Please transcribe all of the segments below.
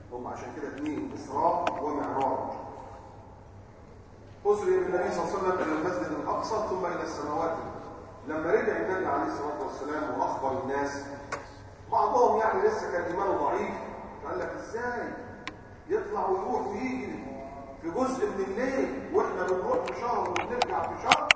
هم عشان كده اثنين اسراء ومعراج أسري بالنبي صلى الله عليه وسلم إلى المسجد الأقصى ثم إلى السماوات لما رجع النبي عليه الصلاة والسلام وأخبر الناس بعضهم يعني لسه كان إيمانه ضعيف فقال لك إزاي يطلع ويروح ويجي في جزء من الليل وإحنا بنروح في شهر وبنرجع في شهر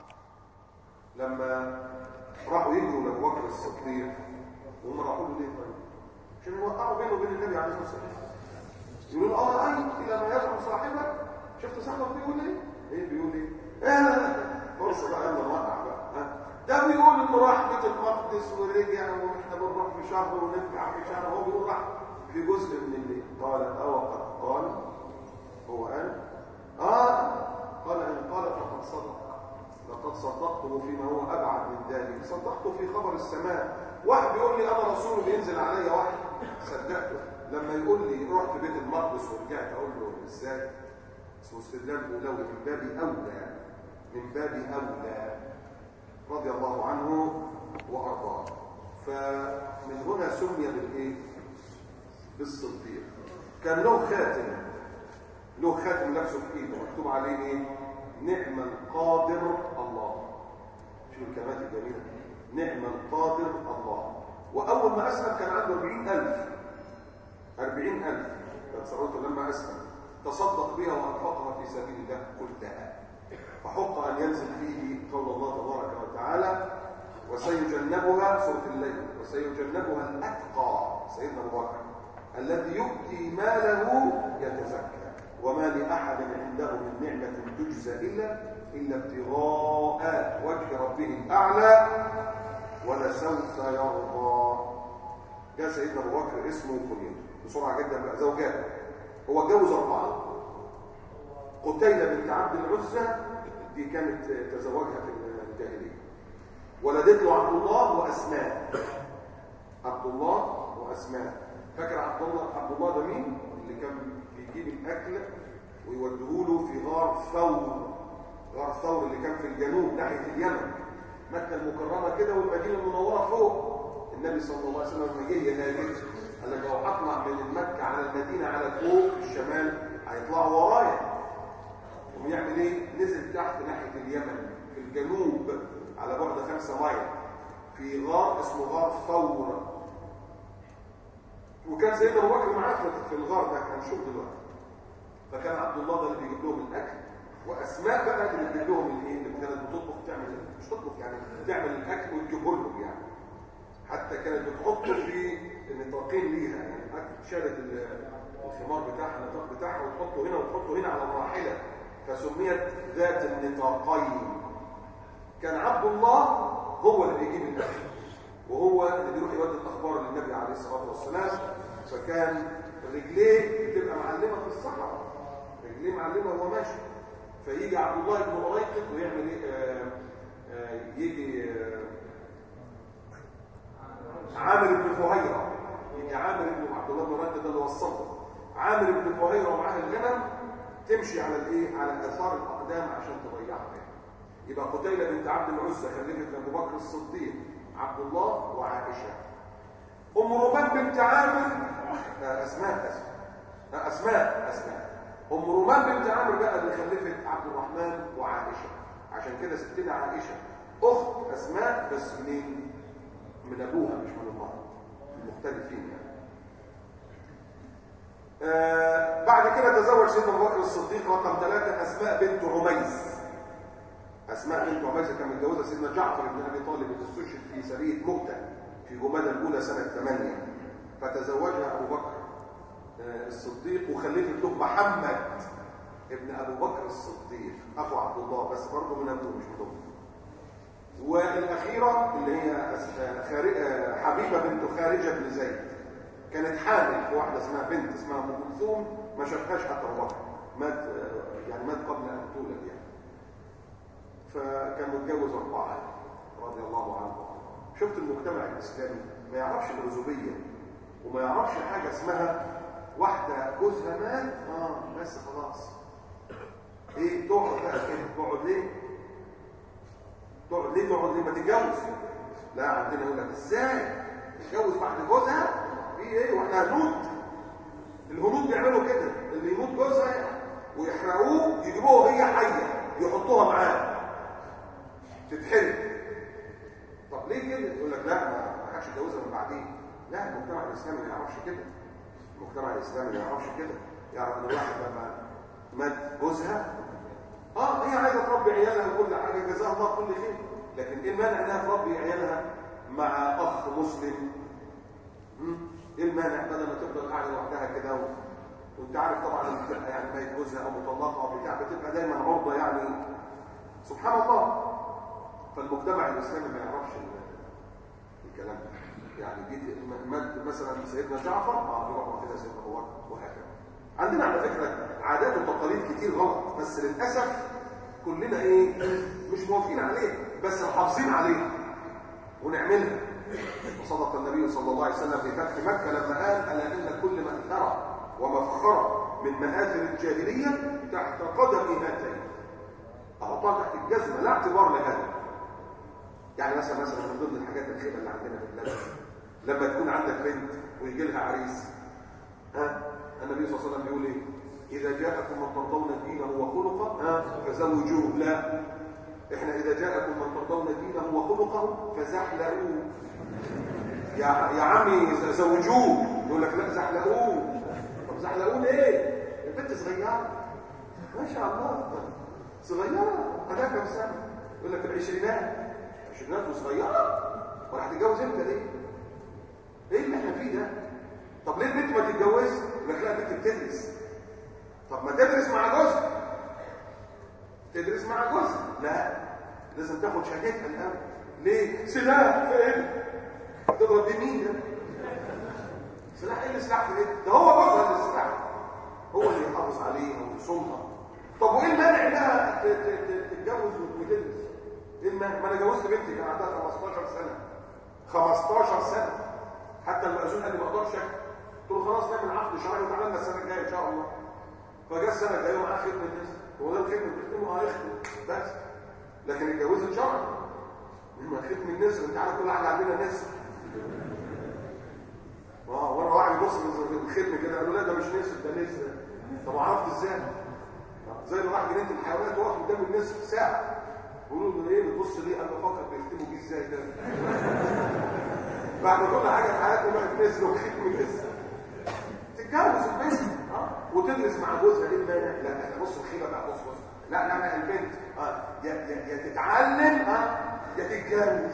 لما راحوا يجروا لأبو بكر الصديق وهم راحوا له ليه طيب؟ عشان يوقعوا بينه وبين النبي عليه الصلاة والسلام يقولوا له أرأيت إلى ما يفعل صاحبك شفت صاحبك بيقول ايه؟ ايه بيقول ايه؟ ايه فرصة بقى يلا نوقع بقى ها ده بيقول انه راح بيت المقدس ورجع واحنا بنروح في شهر ونرجع في شهر هو بيقول راح في جزء من الليل قال أو قد قال هو قال اه قال ان قال فقد صدق لقد صدقته فيما هو ابعد من ذلك صدقته في خبر السماء واحد بيقول لي انا رسول بينزل علي وحي صدقته لما يقول لي رحت بيت المقدس ورجعت اقول له ازاي اسمه استدلال اولوي من باب اولى من باب اولى رضي الله عنه وارضاه فمن هنا سمي بالايه بالصديق كان له خاتم له خاتم لابسه في ايده مكتوب عليه ايه نعم القادر الله شوف الكلمات الجميله نعم القادر الله واول ما اسلم كان عنده 40000 40000 كان ثروته لما اسلم تصدق بها وانفقها في سبيل الله كلها فحق ان ينزل فيه قول الله تبارك وتعالى وسيجنبها سوره الليل وسيجنبها الاتقى سيدنا ابو بكر الذي يؤتي ماله يتزكى وما لاحد عنده من نعمه تجزى الا الا ابتغاء وجه ربه الاعلى ولسوف يرضى جاء سيدنا ابو بكر اسمه كنيته بسرعه جدا بقى زوجات هو اتجوز اربعه قتيله بنت عبد العزى دي كانت تزوجها في الجاهليه ولدت له عبد الله واسماء عبد الله واسماء فاكر عبد الله عبد الله ده مين اللي كان بيجيب الاكل ويوديه له في غار ثور غار ثور اللي كان في الجنوب ناحيه اليمن مكه المكرمه كده والمدينه المنوره فوق النبي صلى الله عليه وسلم لما جه يهاجر قال لك لو اطلع من مكه على المدينه على فوق في الشمال هيطلعوا ورايا ويعمل ايه نزل تحت ناحيه اليمن في الجنوب على بعد خمسة مايل في غار اسمه غار ثور وكان سيدنا ابو بكر معاه في الغار ده هنشوف دلوقتي فكان عبد الله ده اللي بيجيب لهم الاكل واسماء بقى اللي بتجيب لهم الايه اللي كانت بتطبخ تعمل مش تطبخ يعني تعمل الاكل وتجيبه لهم يعني حتى كانت بتحطه في النطاقين ليها يعني الاكل شالت الخمار بتاعها النطاق بتاعها وتحطه هنا وتحطه هنا على الراحله فسميت ذات النطاقين كان عبد الله هو اللي بيجيب الاكل وهو اللي بيروح يودي الاخبار للنبي عليه الصلاه والسلام فكان رجليه بتبقى معلمه في الصحراء رجليه معلمه وهو ماشي فيجي عبد الله بن مريقط ويعمل ايه آه آه يجي آه عامر بن فهيره يجي عامر بن عبد الله بن مريقط ده اللي وصله عامر بن فهيره ومعاه الغنم تمشي على الايه على اثار الاقدام عشان تضيعها يبقى قتيله بنت عبد العزى خلفت ابو بكر الصديق عبد الله وعائشه ام رمان بنت عامر اسماء اسماء اسماء اسماء ام رمان بنت عامر بقى اللي خلفت عبد الرحمن وعائشه عشان كده ستنا عائشه اخت اسماء بس منين من ابوها مش من امها مختلفين يعني آه بعد كده تزوج سيدنا ابو بكر الصديق رقم ثلاثة اسماء بنت عميس اسماء بنت عميس كان متجوزه سيدنا جعفر بن ابي طالب اللي استشهد في سريه مؤتة في جمادى الاولى سنه 8 فتزوجها ابو بكر آه الصديق وخلفت له محمد ابن ابو بكر الصديق اخو عبد الله بس برضه من ابوه مش من امه والاخيره اللي هي آه حبيبه بنت خارجه بن زيد كانت حامل في واحده اسمها بنت اسمها ام كلثوم ما شافهاش حتى ابو بكر مات يعني مات قبل ان تولد يعني فكان متجوز اربعه رضي الله عنه شفت المجتمع الاسلامي ما يعرفش العزوبيه وما يعرفش حاجه اسمها واحده جوزها مات اه بس خلاص ايه تقعد بقى كده تقعد ليه تقعد ليه تقعد ليه ما تتجوز لا عندنا يقول لك ازاي تتجوز بعد جوزها في ايه واحنا هنموت الهنود المجتمع الاسلامي ما يعرفش كده يعرف ان الواحد لما مات جوزها اه هي عايزه تربي عيالها وكل حاجه جزاها الله كل خير لكن ايه المانع انها تربي عيالها مع اخ مسلم مم؟ ايه المانع بدل ما تفضل قاعده لوحدها كده و... وانت عارف طبعا لما بتبقى يعني ميت جوزها او مطلقه او بتاع بتبقى دايما عرضه يعني سبحان الله فالمجتمع الاسلامي ما يعرفش الكلام ده يعني دي مد مثلا سيدنا جعفر اه يروح واخدها سيدنا ابو بكر وهكذا عندنا على فكره عادات وتقاليد كتير غلط بس للاسف كلنا ايه مش موافقين عليه بس محافظين عليه ونعملها وصدق النبي صلى الله عليه وسلم في فتح مكه لما قال الا ان كل ما اثر ومفخر من مآثر الجاهليه تحت قدم هاتين احطها تحت الجزمه لا اعتبار لهذا يعني مثلا مثلا من ضمن الحاجات الخيبه اللي عندنا في البلد لما تكون عندك بنت ويجي لها عريس ها النبي صلى الله عليه وسلم بيقول ايه اذا جاءكم من ترضون دينه وخلقه ها فزوجوه لا احنا اذا جاءكم من ترضون دينه وخلقه فزحلقوه يا يا عمي زوجوه يقول لك لا زحلقوه طب زحلقوه ليه البنت صغيره ما شاء الله صغيره عندها كام سنه يقول لك العشرينات عشرينات وصغيره وراح تتجوز امتى دي ايه اللي احنا فيه ده طب ليه البنت ما تتجوزش يقول لك لا البنت بتدرس طب ما تدرس مع جوزها تدرس مع جوزها لا لازم تاخد شهادتها الاول ليه سلاح في ايه تضرب بمين ده سلاح ايه السلاح في ايه ده هو جوزها اللي السلاح هو اللي يحافظ عليها ويصونها طب وايه المانع انها تتجوز وتدرس ايه المانع ما انا جوزت بنتي كان عندها 15 سنه 15 سنه حتى المأذون قال لي ما اقدرش قلت له خلاص نعمل عقد شرعي وتعالى لنا السنه الجايه ان شاء الله فجاء السنه الجايه ومعاه خدمه الناس هو ده الخدمه بتخدمه اه يخدم بس لكن الجواز شرعي ما خدمه الناس انت عارف كل واحد عندنا ناس اه وانا واحد يبص من الخدمه كده قالوا لا ده مش نسب ده نسب طب عرفت ازاي زي ما راح جنينه الحيوانات واقف قدام الناس ساعه يقولوا له ايه بتبص ليه انا بفكر بيختموا بيه ازاي ده بعد كل حاجه في حياته بقت نسب وختم نسب تتجوز البنت اه وتدرس مع جوزها ايه المانع لا احنا بص الخيبه بقى بص بص لا لا لا البنت اه يا يا, يا تتعلم اه يا تتجوز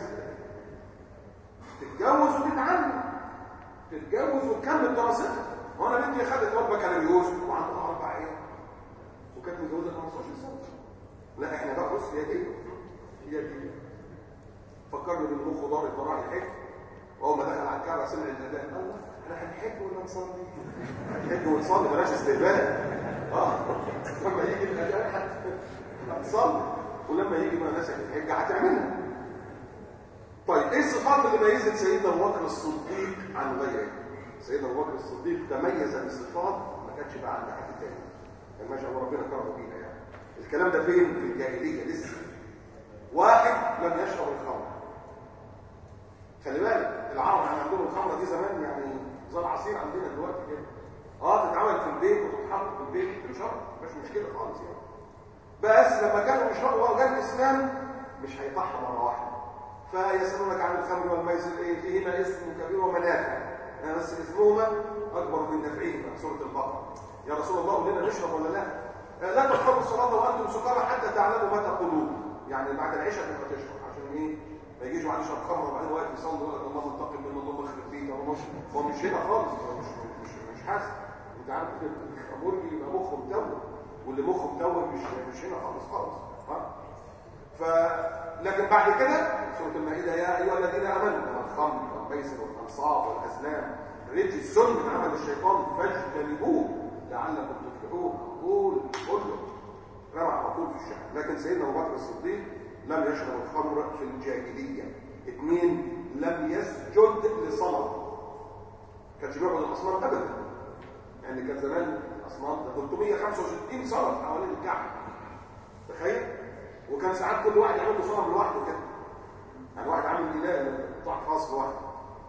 تتجوز وتتعلم تتجوز وتكمل دراستها وانا بنتي خدت وجبه بكالوريوس وعندها اربع عيال وكانت متجوزه 15 سنه لا احنا بقى بص هي دي هي دي فكرني بالمخ ضارب براعي الحج واول ما دخل على الكعبه سمع الاذان الله احنا هنحج ولا نصلي هنحج ونصلي بلاش استهبال اه لما يجي الاذان هتصلي ولما يجي مناسك الحج هتعملها طيب ايه الصفات اللي ميزت سيدنا ابو بكر الصديق عن غيره سيدنا ابو بكر الصديق تميز بصفات ما كانش بقى عند حد تاني يعني ما شاء الله ربنا كرمه بيها يعني الكلام ده فين في الجاهليه لسه واحد لم يشرب الخمر خلي بالك العرب كان عندهم الخمره دي زمان يعني زي العصير عندنا دلوقتي كده اه تتعمل في البيت وتتحط في البيت تنشرب مش مشكله خالص يعني بس لما كانوا يشربوا بقى جاء الاسلام مش هيطحن مره واحده فيسالونك عن الخمر والميسر ايه فيهما اسم كبير ومنافع بس اسمهما اكبر من نفعهما سوره البقره يا رسول الله قول لنا نشرب ولا لا لا تقربوا الصلاه وانتم سكارى حتى تعلموا ما تقولون يعني بعد العشاء تبقى تشرب عشان ايه ما يجيش واحد يشرب خمر وبعدين واقف يصلي يقول لك الله منتقم منه الله يخرب بيك هو مش هو مش هنا خالص هو مش مش مش حاسس انت عارف الخمور يبقى مخه متوه واللي مخه متوه مش مش هنا خالص خالص ها ف لكن بعد كده سوره المائده يا ايها الذين امنوا الخمر والميسر والانصاب والازلام رجس من عمل الشيطان فاجتنبوه لعلكم تفلحون قول كله رمى على طول في الشعر لكن سيدنا ابو بكر الصديق لم يشرب الخمر في الجاهليه اثنين لم يسجد لصلاه كانش بيعبد الاصنام ابدا يعني كان زمان الاصنام 365 صلاه حوالين الكعبه تخيل وكان ساعات كل واحد يعمل له صنم لوحده كده يعني واحد عامل اله قطاع خاص لوحده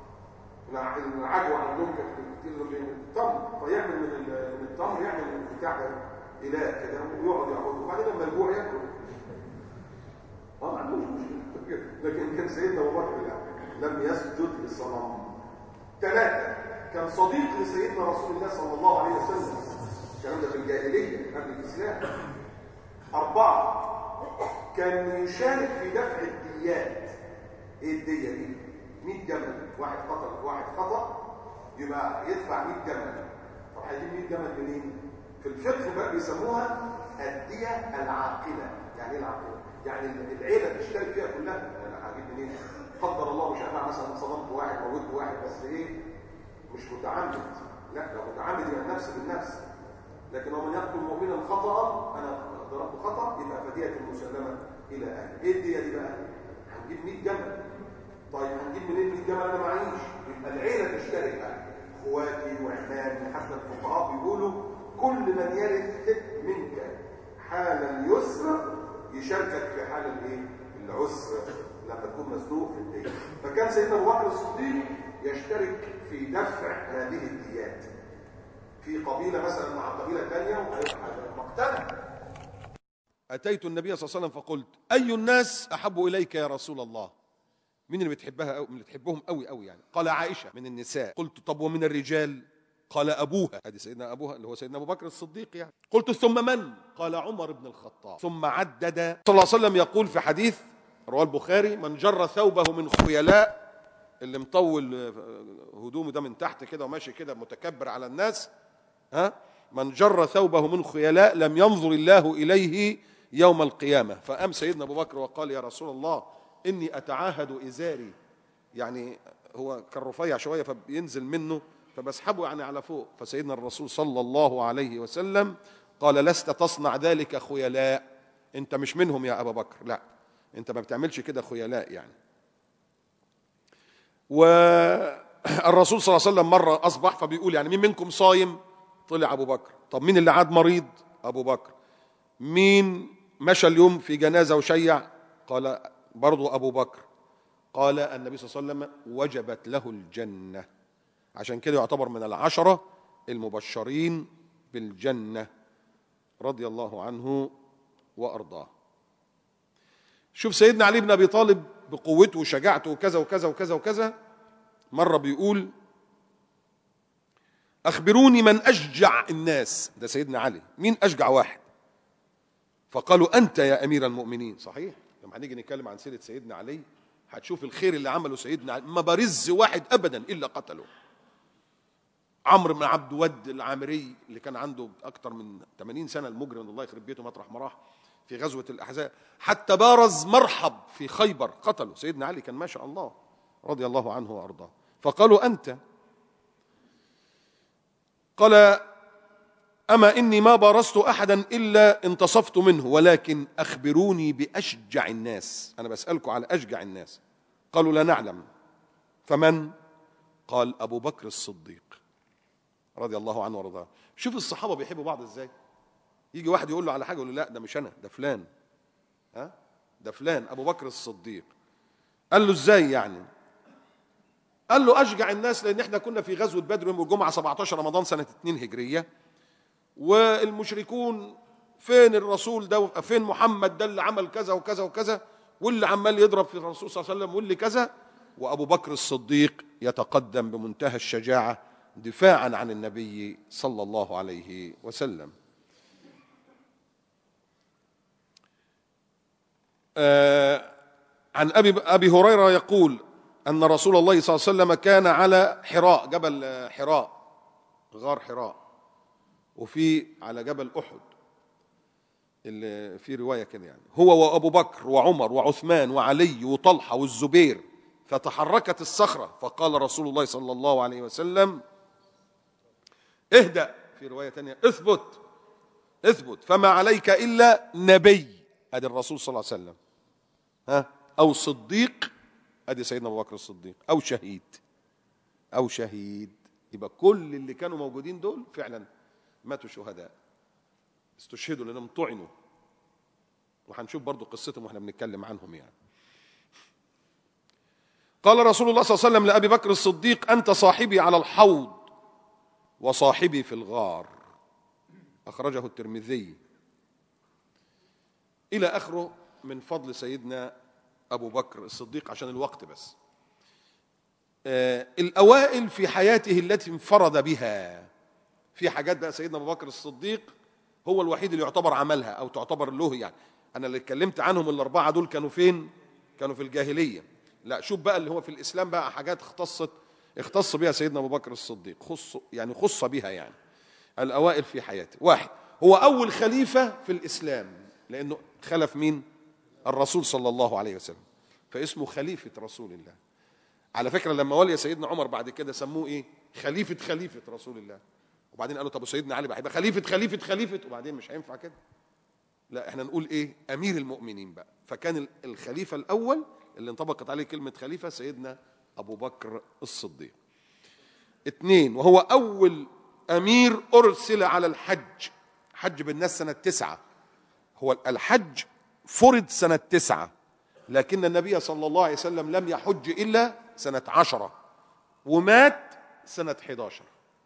العجوه عندهم التمر فيعمل من من التمر يعمل بتاع اله كده ويقعد يعبده وبعدين لما الجوع ياكل اه ما عندوش مشكله لكن كان سيدنا ابو بكر لا لم يسجد للصنم ثلاثه كان صديق لسيدنا رسول الله صلى الله عليه وسلم الكلام ده في الجاهليه قبل الاسلام اربعه كان يشارك في دفع الديات ايه الديه دي 100 جمل واحد قتل واحد خطا يبقى يدفع 100 جمل طب هيجيب 100 جمل منين في الفقه بقى بيسموها الديه العاقله يعني ايه العاقله يعني العيله تشترك فيها كلها انا هجيب منين قدر الله مش انا مثلا صدمت واحد موتت واحد بس ايه مش متعمد لا لو متعمد يبقى النفس بالنفس لكن لو من يقتل مؤمنا خطا انا ضربت خطا يبقى فديه مسلمه الى اهله ايه الديه دي بقى هنجيب 100 جمل طيب هنجيب منين 100 جمل انا معيش يبقى العيله تشترك بقى اخواتي وعمامي حتى الفقهاء بيقولوا كل من يرث منك حال اليسر يشاركك في حال الايه العسر لما تكون مزنوق في الدين فكان سيدنا ابو بكر الصديق يشترك في دفع هذه الديات في قبيله مثلا مع قبيله ثانيه مقتله أتيت النبي صلى الله عليه وسلم فقلت أي الناس أحب إليك يا رسول الله مين اللي بتحبها أو من اللي تحبهم قوي قوي يعني قال عائشة من النساء قلت طب ومن الرجال قال أبوها هذه سيدنا أبوها اللي هو سيدنا أبو بكر الصديق يعني قلت ثم من قال عمر بن الخطاب ثم عدد صلى الله عليه وسلم يقول في حديث رواه البخاري من جر ثوبه من خيلاء اللي مطول هدومه ده من تحت كده وماشي كده متكبر على الناس ها من جر ثوبه من خيلاء لم ينظر الله إليه يوم القيامة فأم سيدنا أبو بكر وقال يا رسول الله إني أتعاهد إزاري يعني هو كان رفيع شوية فبينزل منه فبسحبه يعني على فوق فسيدنا الرسول صلى الله عليه وسلم قال لست تصنع ذلك خيلاء انت مش منهم يا أبا بكر لا انت ما بتعملش كده خيلاء يعني والرسول صلى الله عليه وسلم مرة أصبح فبيقول يعني مين منكم صايم طلع أبو بكر طب مين اللي عاد مريض أبو بكر مين مشى اليوم في جنازة وشيع قال برضو أبو بكر قال النبي صلى الله عليه وسلم وجبت له الجنة عشان كده يعتبر من العشرة المبشرين بالجنة رضي الله عنه وأرضاه شوف سيدنا علي بن أبي طالب بقوته وشجاعته وكذا وكذا وكذا وكذا مرة بيقول أخبروني من أشجع الناس ده سيدنا علي مين أشجع واحد فقالوا أنت يا أمير المؤمنين صحيح لما هنيجي نتكلم عن سيرة سيدنا علي هتشوف الخير اللي عمله سيدنا علي ما برز واحد أبدا إلا قتله عمرو بن عبد ود العامري اللي كان عنده أكثر من 80 سنة المجرم الله يخرب بيته مطرح ما راح في غزوة الأحزاب حتى بارز مرحب في خيبر قتله سيدنا علي كان ما شاء الله رضي الله عنه وأرضاه فقالوا أنت قال أما إني ما بارزت أحدا إلا انتصفت منه ولكن أخبروني بأشجع الناس أنا بسألكم على أشجع الناس قالوا لا نعلم فمن قال أبو بكر الصديق رضي الله عنه وارضاه شوف الصحابة بيحبوا بعض إزاي يجي واحد يقول له على حاجة يقول له لا ده مش أنا ده فلان ها ده فلان أبو بكر الصديق قال له إزاي يعني قال له أشجع الناس لأن احنا كنا في غزوة بدر يوم الجمعة 17 رمضان سنة 2 هجرية والمشركون فين الرسول ده فين محمد ده اللي عمل كذا وكذا وكذا واللي عمال يضرب في الرسول صلى الله عليه وسلم واللي كذا وابو بكر الصديق يتقدم بمنتهى الشجاعه دفاعا عن النبي صلى الله عليه وسلم آه عن ابي ابي هريره يقول ان رسول الله صلى الله عليه وسلم كان على حراء جبل حراء غار حراء وفي على جبل احد اللي في روايه كده يعني هو وابو بكر وعمر وعثمان وعلي وطلحه والزبير فتحركت الصخره فقال رسول الله صلى الله عليه وسلم اهدأ في روايه ثانيه اثبت اثبت فما عليك الا نبي ادي الرسول صلى الله عليه وسلم ها او صديق ادي سيدنا ابو بكر الصديق او شهيد او شهيد يبقى كل اللي كانوا موجودين دول فعلا ماتوا شهداء استشهدوا لانهم طعنوا وهنشوف برضو قصتهم واحنا بنتكلم عنهم يعني قال رسول الله صلى الله عليه وسلم لابي بكر الصديق انت صاحبي على الحوض وصاحبي في الغار اخرجه الترمذي الى اخره من فضل سيدنا ابو بكر الصديق عشان الوقت بس آه، الأوائل في حياته التي انفرد بها في حاجات بقى سيدنا أبو بكر الصديق هو الوحيد اللي يعتبر عملها أو تعتبر له يعني أنا اللي اتكلمت عنهم الأربعة دول كانوا فين كانوا في الجاهلية لا شوف بقى اللي هو في الإسلام بقى حاجات اختصت اختص بها سيدنا أبو بكر الصديق خص يعني خص بها يعني الأوائل في حياته واحد هو أول خليفة في الإسلام لأنه خلف مين الرسول صلى الله عليه وسلم فاسمه خليفة رسول الله على فكرة لما ولي سيدنا عمر بعد كده سموه إيه خليفة خليفة رسول الله وبعدين قالوا طب سيدنا علي بقى هيبقى خليفة خليفة خليفة وبعدين مش هينفع كده لا احنا نقول ايه امير المؤمنين بقى فكان ال- الخليفة الاول اللي انطبقت عليه كلمة خليفة سيدنا ابو بكر الصديق اثنين وهو اول امير ارسل على الحج حج بالناس سنة تسعة هو الحج فرض سنة تسعة لكن النبي صلى الله عليه وسلم لم يحج إلا سنة عشرة ومات سنة 11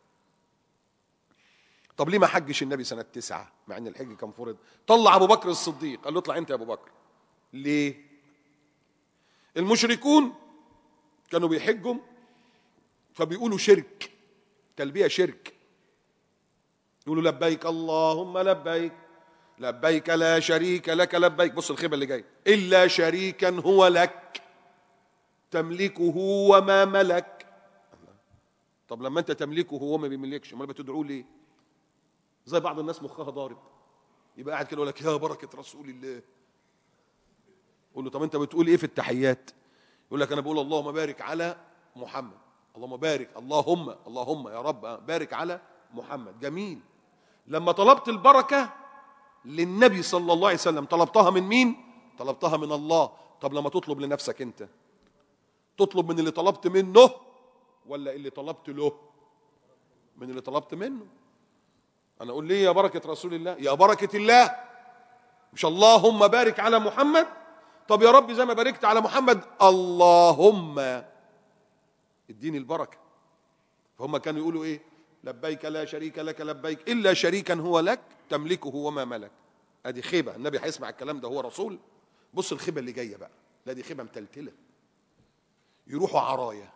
طب ليه ما حجش النبي سنة تسعة مع ان الحج كان فرض طلع ابو بكر الصديق قال له اطلع انت يا ابو بكر ليه المشركون كانوا بيحجوا فبيقولوا شرك تلبية شرك يقولوا لبيك اللهم لبيك لبيك لا شريك لك لبيك بص الخيبة اللي جاي إلا شريكا هو لك تملكه وما ملك طب لما انت تملكه هو ما بيملكش امال بتدعوه ليه زي بعض الناس مخها ضارب يبقى قاعد كده يقول لك يا بركه رسول الله قول له طب انت بتقول ايه في التحيات يقول لك انا بقول اللهم بارك على محمد اللهم بارك اللهم اللهم يا رب بارك على محمد جميل لما طلبت البركه للنبي صلى الله عليه وسلم طلبتها من مين طلبتها من الله طب لما تطلب لنفسك انت تطلب من اللي طلبت منه ولا اللي طلبت له من اللي طلبت منه انا اقول ليه يا بركه رسول الله يا بركه الله مش اللهم بارك على محمد طب يا رب زي ما باركت على محمد اللهم اديني البركه فهم كانوا يقولوا ايه لبيك لا شريك لك لبيك الا شريكا هو لك تملكه وما ملك ادي خيبه النبي هيسمع الكلام ده هو رسول بص الخيبه اللي جايه بقى لا دي خيبه متلتله يروحوا عرايا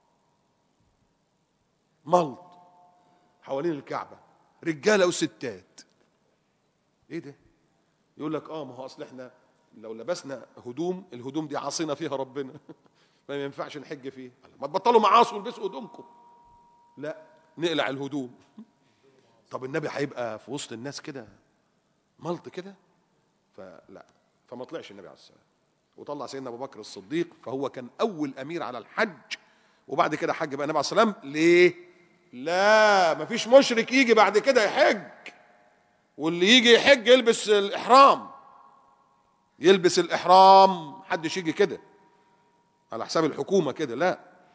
ملط حوالين الكعبه رجاله وستات ايه ده يقول لك اه ما هو اصل احنا لو لبسنا هدوم الهدوم دي عاصينا فيها ربنا ما ينفعش نحج فيه ما تبطلوا معاصي والبسوا هدومكم لا نقلع الهدوم طب النبي هيبقى في وسط الناس كده ملط كده فلا فما طلعش النبي عليه السلام وطلع سيدنا ابو بكر الصديق فهو كان اول امير على الحج وبعد كده حج بقى النبي عليه السلام ليه لا مفيش مشرك يجي بعد كده يحج واللي يجي يحج يلبس الاحرام يلبس الاحرام محدش يجي كده على حساب الحكومه كده لا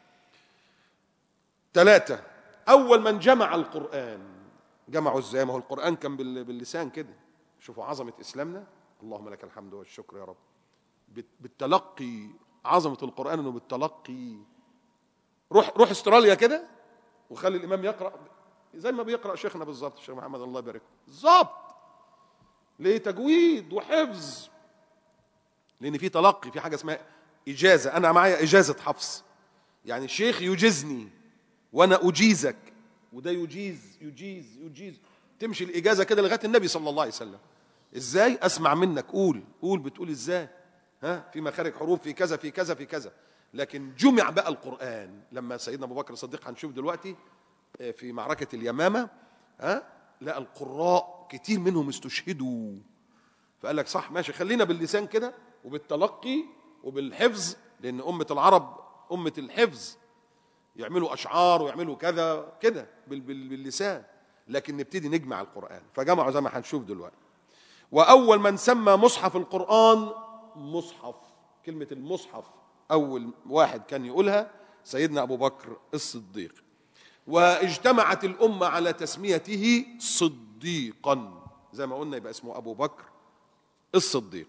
ثلاثة أول من جمع القرآن جمعوا ازاي ما هو القرآن كان بال- باللسان كده شوفوا عظمة إسلامنا اللهم لك الحمد والشكر يا رب بت- بالتلقي عظمة القرآن إنه بالتلقي روح روح استراليا كده وخلي الإمام يقرأ زي ما بيقرأ شيخنا بالظبط الشيخ محمد الله يبارك له. بالظبط ليه تجويد وحفظ لأن في تلقي في حاجة اسمها إجازة أنا معايا إجازة حفظ يعني الشيخ يجيزني وانا اجيزك وده يجيز يجيز يجيز تمشي الاجازه كده لغايه النبي صلى الله عليه وسلم ازاي اسمع منك قول قول بتقول ازاي ها في مخارج حروف في كذا في كذا في كذا لكن جمع بقى القران لما سيدنا ابو بكر الصديق هنشوف دلوقتي آه، في معركه اليمامه ها لا القراء كتير منهم استشهدوا فقال لك صح ماشي خلينا باللسان كده وبالتلقي وبالحفظ لان امه العرب امه الحفظ يعملوا اشعار ويعملوا كذا كده بال- بال- باللسان لكن نبتدي نجمع القران فجمعوا زي ما هنشوف دلوقتي واول من سمى مصحف القران مصحف كلمه المصحف اول واحد كان يقولها سيدنا ابو بكر الصديق واجتمعت الامه على تسميته صديقا زي ما قلنا يبقى اسمه ابو بكر الصديق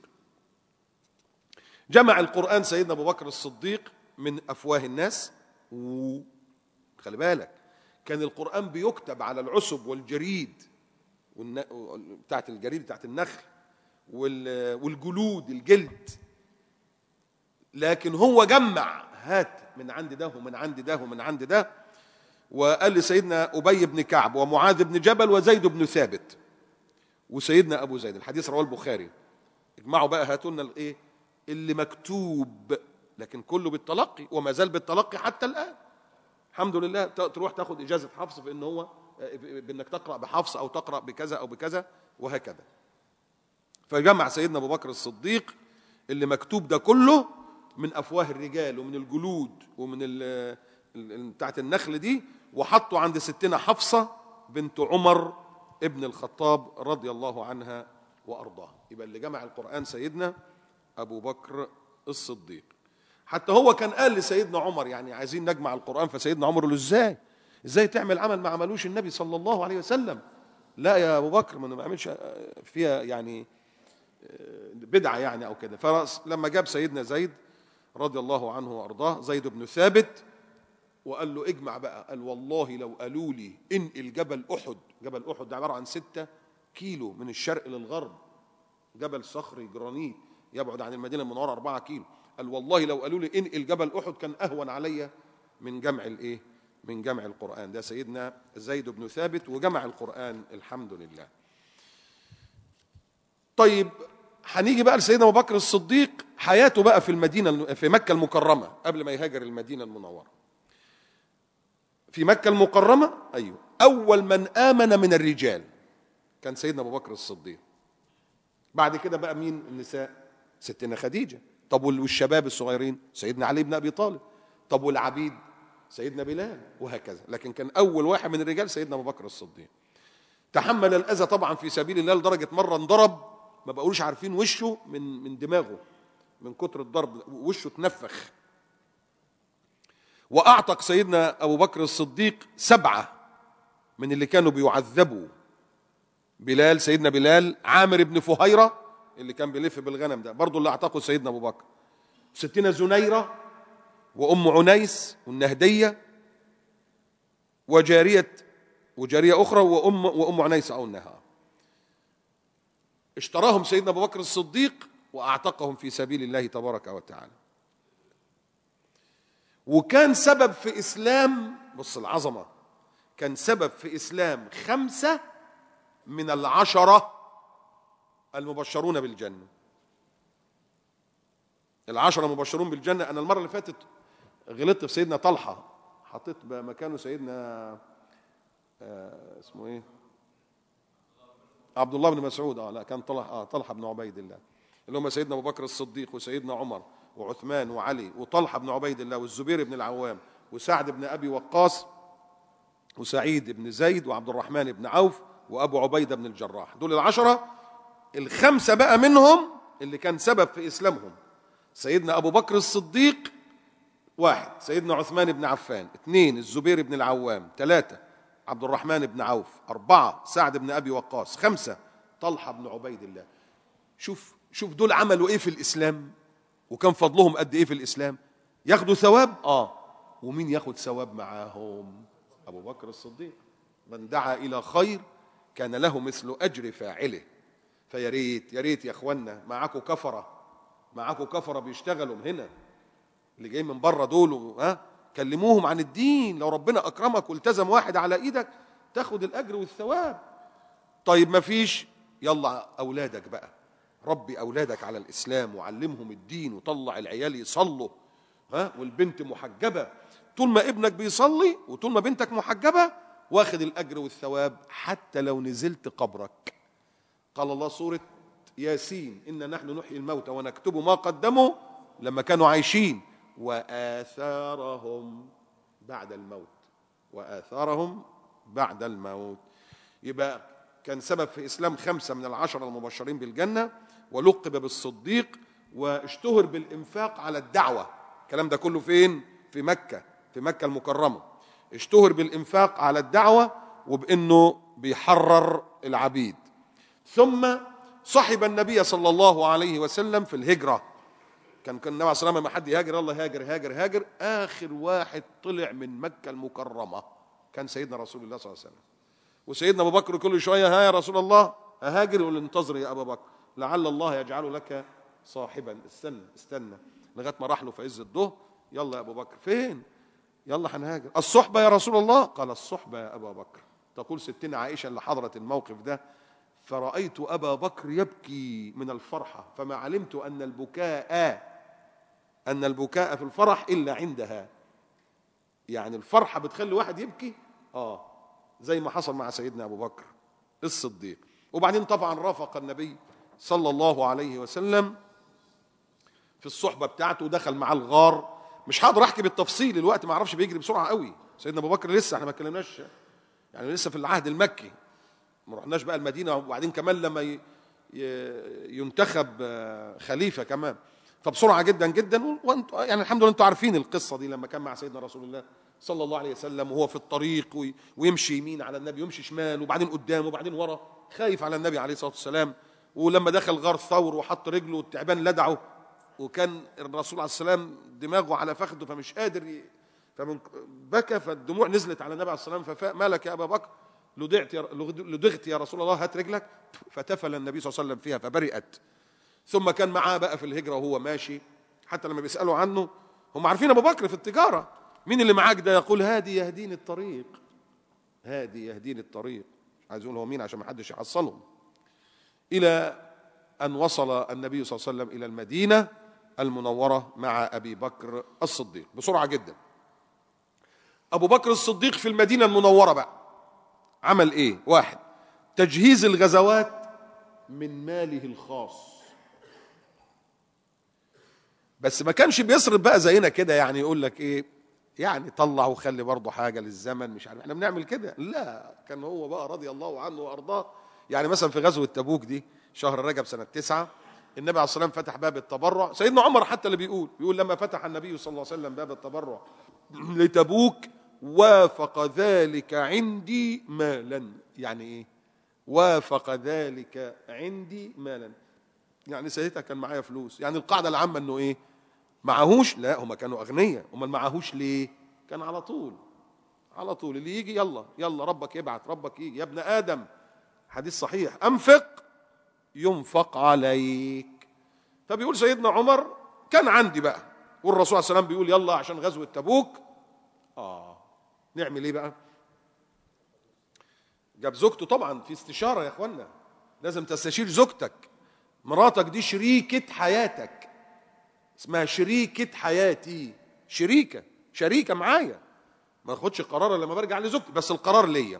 جمع القرآن سيدنا أبو بكر الصديق من أفواه الناس و خلي بالك كان القرآن بيكتب على العسب والجريد والن... بتاعت الجريد بتاعت النخل وال... والجلود الجلد لكن هو جمع هات من عند ده ومن عند ده ومن عند ده وقال لسيدنا ابي بن كعب ومعاذ بن جبل وزيد بن ثابت وسيدنا ابو زيد الحديث رواه البخاري اجمعوا بقى هاتوا لنا الايه اللي مكتوب لكن كله بالتلقي وما زال بالتلقي حتى الان الحمد لله ت- تروح تاخد اجازه حفص في ان هو بانك تقرا بحفص او تقرا بكذا او بكذا وهكذا فجمع سيدنا ابو بكر الصديق اللي مكتوب ده كله من افواه الرجال ومن الجلود ومن ال- ال- بتاعت النخل دي وحطه عند ستنا حفصه بنت عمر ابن الخطاب رضي الله عنها وارضاها يبقى اللي جمع القران سيدنا ابو بكر الصديق حتى هو كان قال لسيدنا عمر يعني عايزين نجمع القران فسيدنا عمر قال له ازاي ازاي تعمل عمل ما عملوش النبي صلى الله عليه وسلم لا يا ابو بكر ما نعملش فيها يعني بدعه يعني او كده فلما جاب سيدنا زيد رضي الله عنه وارضاه زيد بن ثابت وقال له اجمع بقى قال والله لو قالوا لي انقل جبل احد جبل احد ده عباره عن ستة كيلو من الشرق للغرب جبل صخري جرانيت يبعد عن المدينه المنوره 4 كيلو قال والله لو قالوا لي انقل جبل احد كان اهون عليا من جمع الايه من جمع القران ده سيدنا زيد بن ثابت وجمع القران الحمد لله طيب هنيجي بقى لسيدنا ابو بكر الصديق حياته بقى في المدينه في مكه المكرمه قبل ما يهاجر المدينه المنوره في مكه المكرمه ايوه اول من امن من الرجال كان سيدنا ابو بكر الصديق بعد كده بقى مين النساء ستنا خديجه طب وال- والشباب الصغيرين سيدنا علي بن ابي طالب طب والعبيد سيدنا بلال وهكذا لكن كان اول واحد من الرجال سيدنا ابو بكر الصديق تحمل الاذى طبعا في سبيل الله لدرجه مره انضرب ما بقوش عارفين وشه من من دماغه من كتر الضرب وشه اتنفخ واعتق سيدنا ابو بكر الصديق سبعه من اللي كانوا بيعذبوا بلال سيدنا بلال عامر بن فهيره اللي كان بيلف بالغنم ده برضه اللي اعتقه سيدنا ابو بكر ستنا زنيره وام عنيس والنهديه وجاريه وجاريه اخرى وام وام عنيس او النهار اشتراهم سيدنا ابو بكر الصديق واعتقهم في سبيل الله تبارك وتعالى وكان سبب في اسلام بص العظمه كان سبب في اسلام خمسه من العشره المبشرون بالجنه العشره المبشرون بالجنه انا المره اللي فاتت غلطت في سيدنا طلحه حطيت مكانه سيدنا آه اسمه ايه عبد الله بن مسعود اه لا كان طلحه اه طلحه بن عبيد الله اللي هم سيدنا ابو بكر الصديق وسيدنا عمر وعثمان وعلي وطلحه بن عبيد الله والزبير بن العوام وسعد بن ابي وقاص وسعيد بن زيد وعبد الرحمن بن عوف وابو عبيده بن الجراح دول العشره الخمسه بقى منهم اللي كان سبب في اسلامهم سيدنا ابو بكر الصديق واحد سيدنا عثمان بن عفان اثنين الزبير بن العوام ثلاثة عبد الرحمن بن عوف أربعة سعد بن أبي وقاص خمسة طلحة بن عبيد الله شوف شوف دول عملوا إيه في الإسلام وكان فضلهم قد إيه في الإسلام ياخدوا ثواب آه ومين ياخد ثواب معاهم أبو بكر الصديق من دعا إلى خير كان له مثل أجر فاعله فيا ريت يا ريت يا اخوانا معاكم كفره معاكم كفره بيشتغلوا هنا اللي جايين من بره دول ها كلموهم عن الدين لو ربنا اكرمك والتزم واحد على ايدك تاخد الاجر والثواب طيب ما فيش يلا اولادك بقى ربي اولادك على الاسلام وعلمهم الدين وطلع العيال يصلوا ها والبنت محجبه طول ما ابنك بيصلي وطول ما بنتك محجبه واخد الاجر والثواب حتى لو نزلت قبرك قال الله سوره ياسين إن نحن نحيي الموتى ونكتب ما قدموا لما كانوا عايشين وآثارهم بعد الموت وآثارهم بعد الموت يبقى كان سبب في إسلام خمسة من العشرة المبشرين بالجنة ولقب بالصديق واشتهر بالإنفاق على الدعوة الكلام ده كله فين؟ في مكة في مكة المكرمة اشتهر بالإنفاق على الدعوة وبأنه بيحرر العبيد ثم صحب النبي صلى الله عليه وسلم في الهجرة كان كان النبي عليه الصلاة والسلام لما حد يهاجر الله هاجر هاجر هاجر آخر واحد طلع من مكة المكرمة كان سيدنا رسول الله صلى الله عليه وسلم وسيدنا أبو بكر كل شوية ها يا رسول الله أهاجر يقول انتظر يا أبا بكر لعل الله يجعل لك صاحبا استنى استنى لغاية ما راح له في عز الظهر يلا يا ابو بكر فين يلا هنهاجر الصحبه يا رسول الله قال الصحبه يا ابا بكر تقول ستنا عائشه اللي حضرت الموقف ده فرأيت أبا بكر يبكي من الفرحة فما علمت أن البكاء أن البكاء في الفرح إلا عندها يعني الفرحة بتخلي واحد يبكي آه زي ما حصل مع سيدنا أبو بكر الصديق وبعدين طبعا رافق النبي صلى الله عليه وسلم في الصحبة بتاعته ودخل معاه الغار مش هقدر احكي بالتفصيل الوقت ما اعرفش بيجري بسرعة قوي سيدنا ابو بكر لسه احنا ما اتكلمناش يعني لسه في العهد المكي ما رحناش بقى المدينة وبعدين كمان لما ي- ي- ينتخب آه، خليفة كمان فبسرعة جدا جدا وانتوا يعني الحمد لله انتوا عارفين القصة دي لما كان مع سيدنا رسول الله صلى الله عليه وسلم وهو في الطريق وي- ويمشي يمين على النبي ويمشي شمال وبعدين قدام وبعدين ورا خايف على النبي عليه الصلاة والسلام ولما دخل غار ثور وحط رجله والتعبان لدعه وكان الرسول عليه السلام دماغه على فخده فمش قادر ي... فمن بكى فالدموع نزلت على النبي عليه الصلاه والسلام ففاء مالك يا ابا بكر لدعت يا لدغت يا رسول الله هات رجلك فتفل النبي صلى الله عليه وسلم فيها فبرئت ثم كان معاه بقى في الهجره وهو ماشي حتى لما بيسالوا عنه هم عارفين ابو بكر في التجاره مين اللي معاك ده يقول هادي يهديني الطريق هادي يهديني الطريق مش عايز يقول هو مين عشان ما حدش يحصلهم الى ان وصل النبي صلى الله عليه وسلم الى المدينه المنوره مع ابي بكر الصديق بسرعه جدا ابو بكر الصديق في المدينه المنوره بقى عمل ايه واحد تجهيز الغزوات من ماله الخاص بس ما كانش بيصرف بقى زينا كده يعني يقول لك ايه يعني طلع وخلي برضه حاجه للزمن مش عارف احنا بنعمل كده لا كان هو بقى رضي الله عنه وارضاه يعني مثلا في غزوه تبوك دي شهر رجب سنه تسعة النبي عليه الصلاه والسلام فتح باب التبرع سيدنا عمر حتى اللي بيقول بيقول لما فتح النبي صلى الله عليه وسلم باب التبرع لتبوك وافق ذلك عندي مالا يعني ايه وافق ذلك عندي مالا يعني سيدتها كان معايا فلوس يعني القاعده العامه انه ايه معهوش لا هم كانوا اغنياء هم معهوش ليه كان على طول على طول اللي يجي يلا يلا ربك يبعت ربك يجي يا ابن ادم حديث صحيح انفق ينفق عليك فبيقول سيدنا عمر كان عندي بقى والرسول صلى الله عليه وسلم بيقول يلا عشان غزوه تبوك اه نعمل ايه بقى جاب زوجته طبعا في استشاره يا اخوانا لازم تستشير زوجتك مراتك دي شريكه حياتك اسمها شريكه حياتي شريكه شريكه معايا ما اخدش قرار إلا لما برجع لزوجتي بس القرار ليا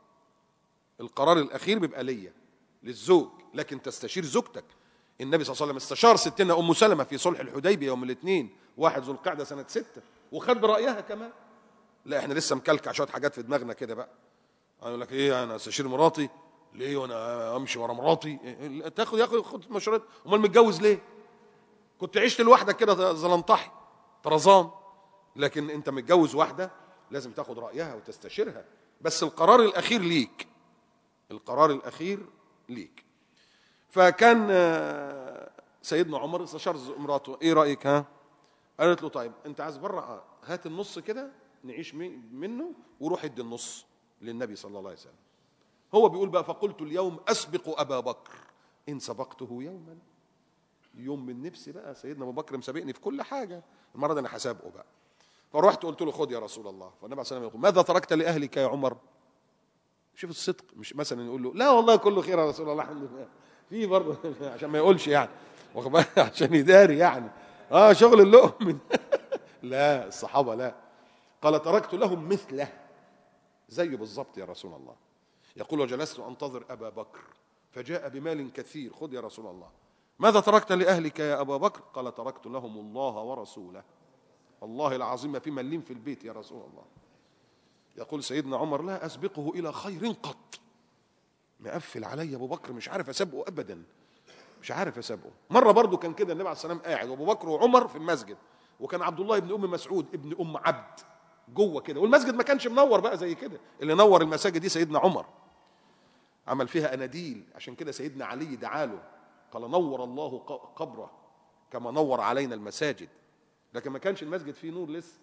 القرار الاخير بيبقى ليا للزوج لكن تستشير زوجتك النبي صلى الله عليه وسلم استشار ستنا ام سلمه في صلح الحديبيه يوم الاثنين واحد ذو القعده سنه ستة وخد برايها كمان لا احنا لسه مكلكع شويه حاجات في دماغنا كده بقى اقول لك ايه انا استشير مراتي ليه وانا امشي ورا مراتي إيه؟ تاخد ياخد خد مشورات امال متجوز ليه كنت عشت لوحدك كده زلنطحي طرزان لكن انت متجوز واحده لازم تاخد رايها وتستشيرها بس القرار الاخير ليك القرار الاخير ليك فكان آه، سيدنا عمر استشار مراته ايه رايك ها قالت له طيب انت عايز بره هات النص كده نعيش مي- منه وروح ادي النص للنبي صلى الله عليه وسلم هو بيقول بقى فقلت اليوم اسبق ابا بكر ان سبقته يوما يوم من نفسي بقى سيدنا ابو بكر مسابقني في كل حاجه المره دي انا هسابقه بقى فرحت قلت له خد يا رسول الله فالنبي عليه الصلاه والسلام يقول ماذا تركت لاهلك يا عمر شوف الصدق مش مثلا يقول له لا والله كله خير يا رسول الله الحمد لله في برضه عشان ما يقولش يعني واخد بالك؟ عشان يداري يعني اه شغل اللقم لا الصحابه لا قال تركت لهم مثله زيه بالظبط يا رسول الله يقول وجلست انتظر ابا بكر فجاء بمال كثير خذ يا رسول الله ماذا تركت لاهلك يا ابا بكر قال تركت لهم الله ورسوله والله العظيم ما في مليم في البيت يا رسول الله يقول سيدنا عمر لا اسبقه الى خير قط مقفل علي ابو بكر مش عارف اسابقه ابدا مش عارف اسابقه مره برضو كان كده النبي عليه السلام قاعد وابو بكر وعمر في المسجد وكان عبد الله بن ام مسعود ابن ام عبد جوه كده والمسجد ما كانش منور بقى زي كده اللي نور المساجد دي سيدنا عمر عمل فيها اناديل عشان كده سيدنا علي دعاله قال نور الله ق- قبره كما نور علينا المساجد لكن ما كانش المسجد فيه نور لسه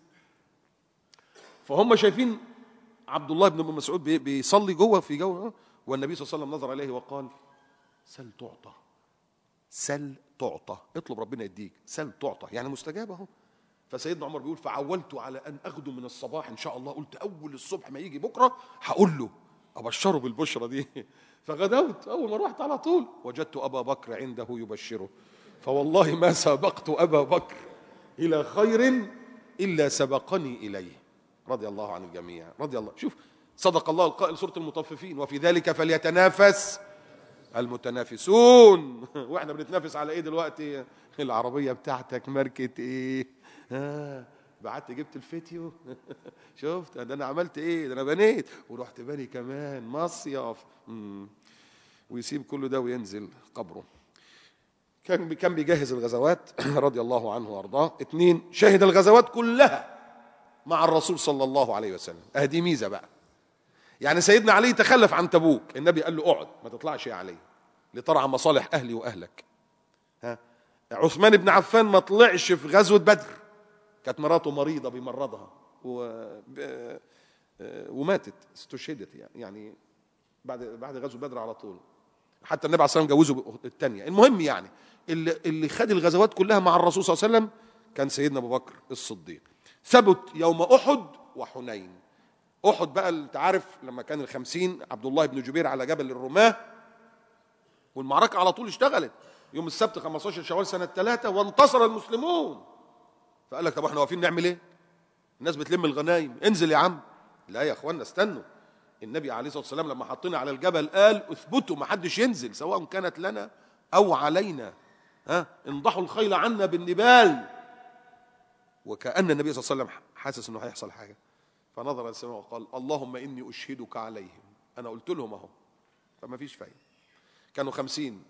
فهم شايفين عبد الله بن ام مسعود بي- بيصلي جوه في جوه والنبي صلى الله عليه وسلم نظر اليه وقال سل تعطى سل تعطى اطلب ربنا يديك سل تعطى يعني مستجاب اهو فسيدنا عمر بيقول فعولت على ان اغدو من الصباح ان شاء الله قلت اول الصبح ما يجي بكره هقول له ابشره بالبشرى دي فغدوت اول ما رحت على طول وجدت ابا بكر عنده يبشره فوالله ما سبقت ابا بكر الى خير الا سبقني اليه رضي الله عن الجميع رضي الله شوف صدق الله القائل سوره المطففين وفي ذلك فليتنافس المتنافسون واحنا بنتنافس على ايه دلوقتي العربيه بتاعتك ماركه ايه ها بعت جبت الفيديو شفت ده انا عملت ايه ده انا بنيت ورحت بني كمان مصيف مم. ويسيب كل ده وينزل قبره كان كان بيجهز الغزوات رضي الله عنه وارضاه اثنين شهد الغزوات كلها مع الرسول صلى الله عليه وسلم ادي ميزه بقى يعني سيدنا علي تخلف عن تبوك النبي قال له اقعد ما تطلعش يا علي لترعى مصالح اهلي واهلك ها عثمان بن عفان ما طلعش في غزوه بدر كانت مراته مريضه بيمرضها و... ب... وماتت استشهدت يعني يعني بعد بعد غزوه بدر على طول حتى النبي عليه الصلاه والسلام جوزه الثانيه المهم يعني اللي اللي خد الغزوات كلها مع الرسول صلى الله عليه وسلم كان سيدنا ابو بكر الصديق ثبت يوم احد وحنين احد بقى انت عارف لما كان الخمسين عبد الله بن جبير على جبل الرماه والمعركه على طول اشتغلت يوم السبت 15 شوال سنه ثلاثة وانتصر المسلمون فقال لك طب احنا واقفين نعمل ايه الناس بتلم الغنايم انزل يا عم لا يا اخوانا استنوا النبي عليه الصلاه والسلام لما حطينا على الجبل قال اثبتوا ما حدش ينزل سواء كانت لنا او علينا ها انضحوا الخيل عنا بالنبال وكأن النبي صلى الله عليه وسلم حاسس انه هيحصل حاجه فنظر السماء وقال اللهم اني اشهدك عليهم انا قلت لهم اهو فما فيش فايده كانوا خمسين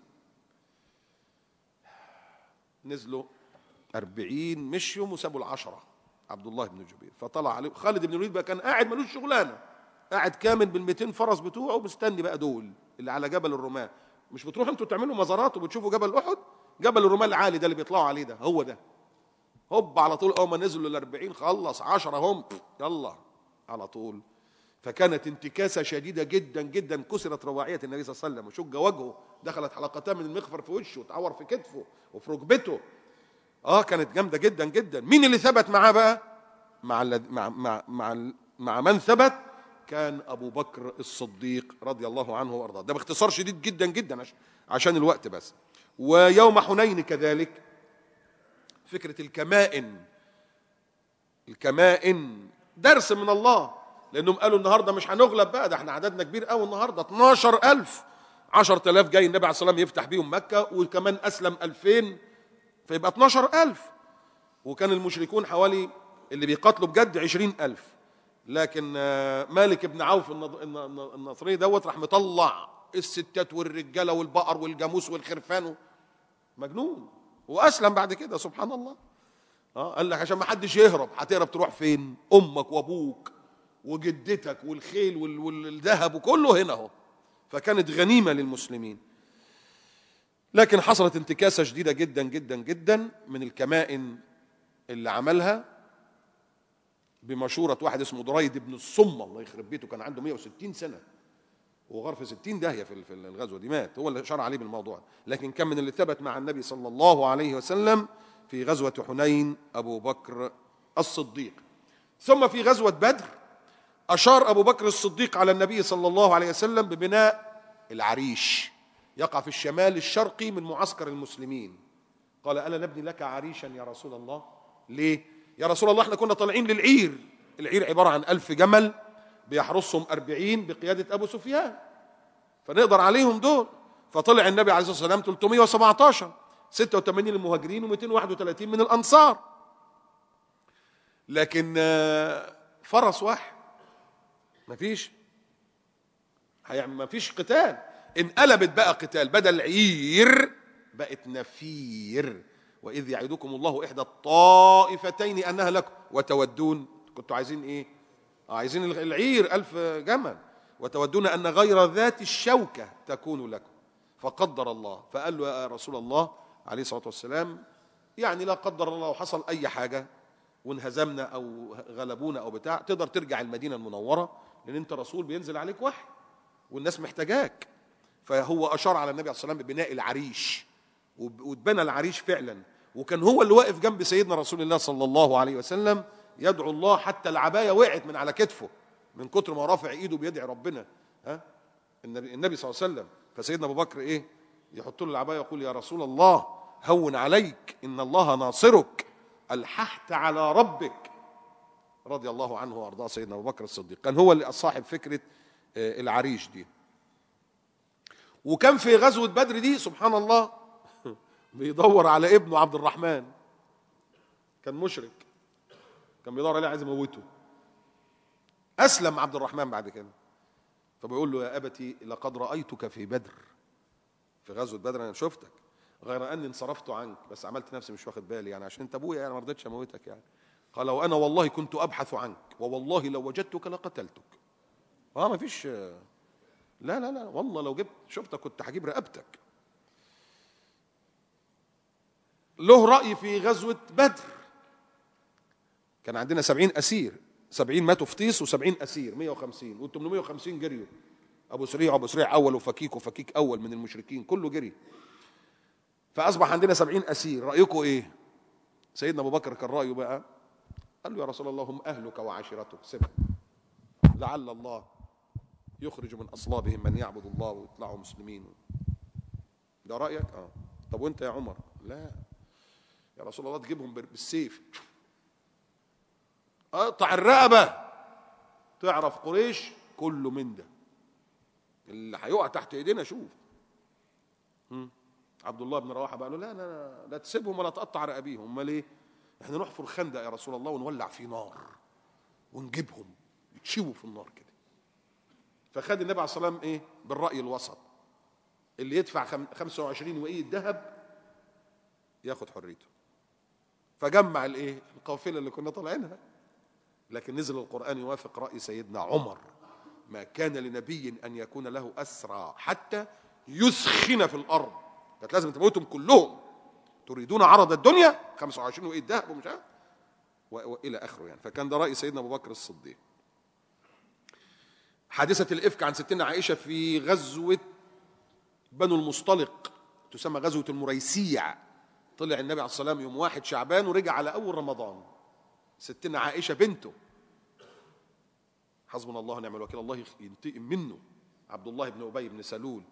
نزلوا أربعين مشيوا وسابوا العشرة عبد الله بن جبير فطلع عليه خالد بن الوليد بقى كان قاعد ملوش شغلانة قاعد كامل بال 200 فرس بتوعه مستني بقى دول اللي على جبل الرماة مش بتروحوا انتوا تعملوا مزارات وبتشوفوا جبل احد جبل الرماة العالي ده اللي بيطلعوا عليه ده هو ده هوب على طول اول ما نزلوا ال 40 خلص 10 هم يلا على طول فكانت انتكاسه شديده جدا جدا كسرت رواعيه النبي صلى الله عليه وسلم وشج وجهه دخلت حلقتان من المغفر في وشه وتعور في كتفه وفي ركبته اه كانت جامده جدا جدا مين اللي ثبت معاه بقى مع الذ- مع مع مع, مع من ثبت كان ابو بكر الصديق رضي الله عنه وارضاه ده باختصار شديد جدا جدا عش- عشان الوقت بس ويوم حنين كذلك فكره الكمائن الكمائن درس من الله لانهم قالوا النهارده مش هنغلب بقى ده احنا عددنا كبير قوي النهارده 12000 10000 جاي النبي عليه الصلاه والسلام يفتح بيهم مكه وكمان اسلم 2000 فيبقى 12000 وكان المشركون حوالي اللي بيقاتلوا بجد 20000 لكن آه، مالك بن عوف النض- الن- النصري دوت راح مطلع الستات والرجاله والبقر والجاموس والخرفان مجنون واسلم بعد كده سبحان الله اه قال لك عشان ما حدش يهرب هتهرب تروح فين امك وابوك وجدتك والخيل وال- والذهب وكله هنا اهو فكانت غنيمه للمسلمين لكن حصلت انتكاسه شديده جدا جدا جدا من الكمائن اللي عملها بمشوره واحد اسمه دريد بن الصمه الله يخرب بيته كان عنده 160 سنه وغار في 60 داهيه في في الغزوه دي مات هو اللي شرع عليه بالموضوع لكن كان من اللي ثبت مع النبي صلى الله عليه وسلم في غزوه حنين ابو بكر الصديق ثم في غزوه بدر اشار ابو بكر الصديق على النبي صلى الله عليه وسلم ببناء العريش يقع في الشمال الشرقي من معسكر المسلمين قال الا نبني لك عريشا يا رسول الله ليه يا رسول الله احنا كنا طالعين للعير العير عباره عن ألف جمل بيحرسهم أربعين بقيادة أبو سفيان فنقدر عليهم دول فطلع النبي عليه الصلاة والسلام 317 86 المهاجرين و231 من الأنصار لكن آه، فرس واحد مفيش هيعمل مفيش قتال انقلبت بقى قتال بدل عير بقت نفير واذ يعدكم الله احدى الطائفتين انها لكم وتودون كنتوا عايزين ايه آه، عايزين العير ألف جمل وتودون أن غير ذات الشوكة تكون لكم فقدر الله فقال له يا رسول الله عليه الصلاة والسلام يعني لا قدر الله لو حصل أي حاجة وانهزمنا أو غلبونا أو بتاع تقدر ترجع المدينة المنورة لأن أنت رسول بينزل عليك وحي والناس محتاجاك فهو أشار على النبي عليه الصلاة والسلام ببناء العريش وب- واتبنى العريش فعلا وكان هو اللي واقف جنب سيدنا رسول الله صلى الله عليه وسلم يدعو الله حتى العبايه وقعت من على كتفه من كتر ما رافع ايده بيدعي ربنا ها النبي, النبي صلى الله عليه وسلم فسيدنا ابو بكر ايه يحط له العبايه يقول يا رسول الله هون عليك ان الله ناصرك الححت على ربك رضي الله عنه وارضاه سيدنا ابو بكر الصديق كان هو اللي صاحب فكره آه، العريش دي وكان في غزوه بدر دي سبحان الله بيدور على ابنه عبد الرحمن كان مشرك كان بيدور عليه عايز يموته اسلم عبد الرحمن بعد كده فبيقول له يا ابتي لقد رايتك في بدر في غزوه بدر انا شفتك غير اني انصرفت عنك بس عملت نفسي مش واخد بالي يعني عشان انت ابويا يعني ما رضيتش اموتك يعني قال وانا والله كنت ابحث عنك ووالله لو وجدتك لقتلتك اه ما فيش لا لا لا والله لو جبت شفتك كنت هجيب رقبتك له رأي في غزوة بدر كان عندنا سبعين أسير سبعين ماتوا في طيس وسبعين أسير مية وخمسين والتمنمية وخمسين جريوا أبو سريع وأبو سريع أول وفكيك وفكيك أول من المشركين كله جري فأصبح عندنا سبعين أسير رأيكم إيه سيدنا أبو بكر كان رأيه بقى قال له يا رسول الله هم أهلك وعشيرتك سبع لعل الله يخرج من أصلابهم من يعبد الله ويطلعوا مسلمين ده رأيك اه طب وانت يا عمر لا يا رسول الله تجيبهم بال- بالسيف اقطع الرقبة تعرف قريش كله من ده اللي هيقع تحت ايدينا شوف مم. عبد الله بن رواحه بقى له لا لا لا, لا تسيبهم ولا تقطع رقابيهم امال ايه احنا نحفر خندق يا رسول الله ونولع فيه نار ونجيبهم يتشووا في النار كده فخد النبي عليه الصلاه والسلام ايه بالراي الوسط اللي يدفع خم- 25 وقيه ذهب ياخد حريته فجمع الايه القافله اللي كنا طالعينها لكن نزل القران يوافق راي سيدنا عمر ما كان لنبي ان يكون له اسرى حتى يسخن في الارض كانت لازم تموتهم كلهم تريدون عرض الدنيا 25 وقيه ذهب ومش عارف و- والى اخره يعني فكان ده راي سيدنا ابو بكر الصديق حادثه الافك عن ستنا عائشه في غزوه بنو المصطلق تسمى غزوه المريسيع طلع النبي عليه الصلاه والسلام يوم واحد شعبان ورجع على اول رمضان ستنا عائشه بنته حسبنا الله ونعم الوكيل الله ينتقم منه عبد الله بن ابي بن سلول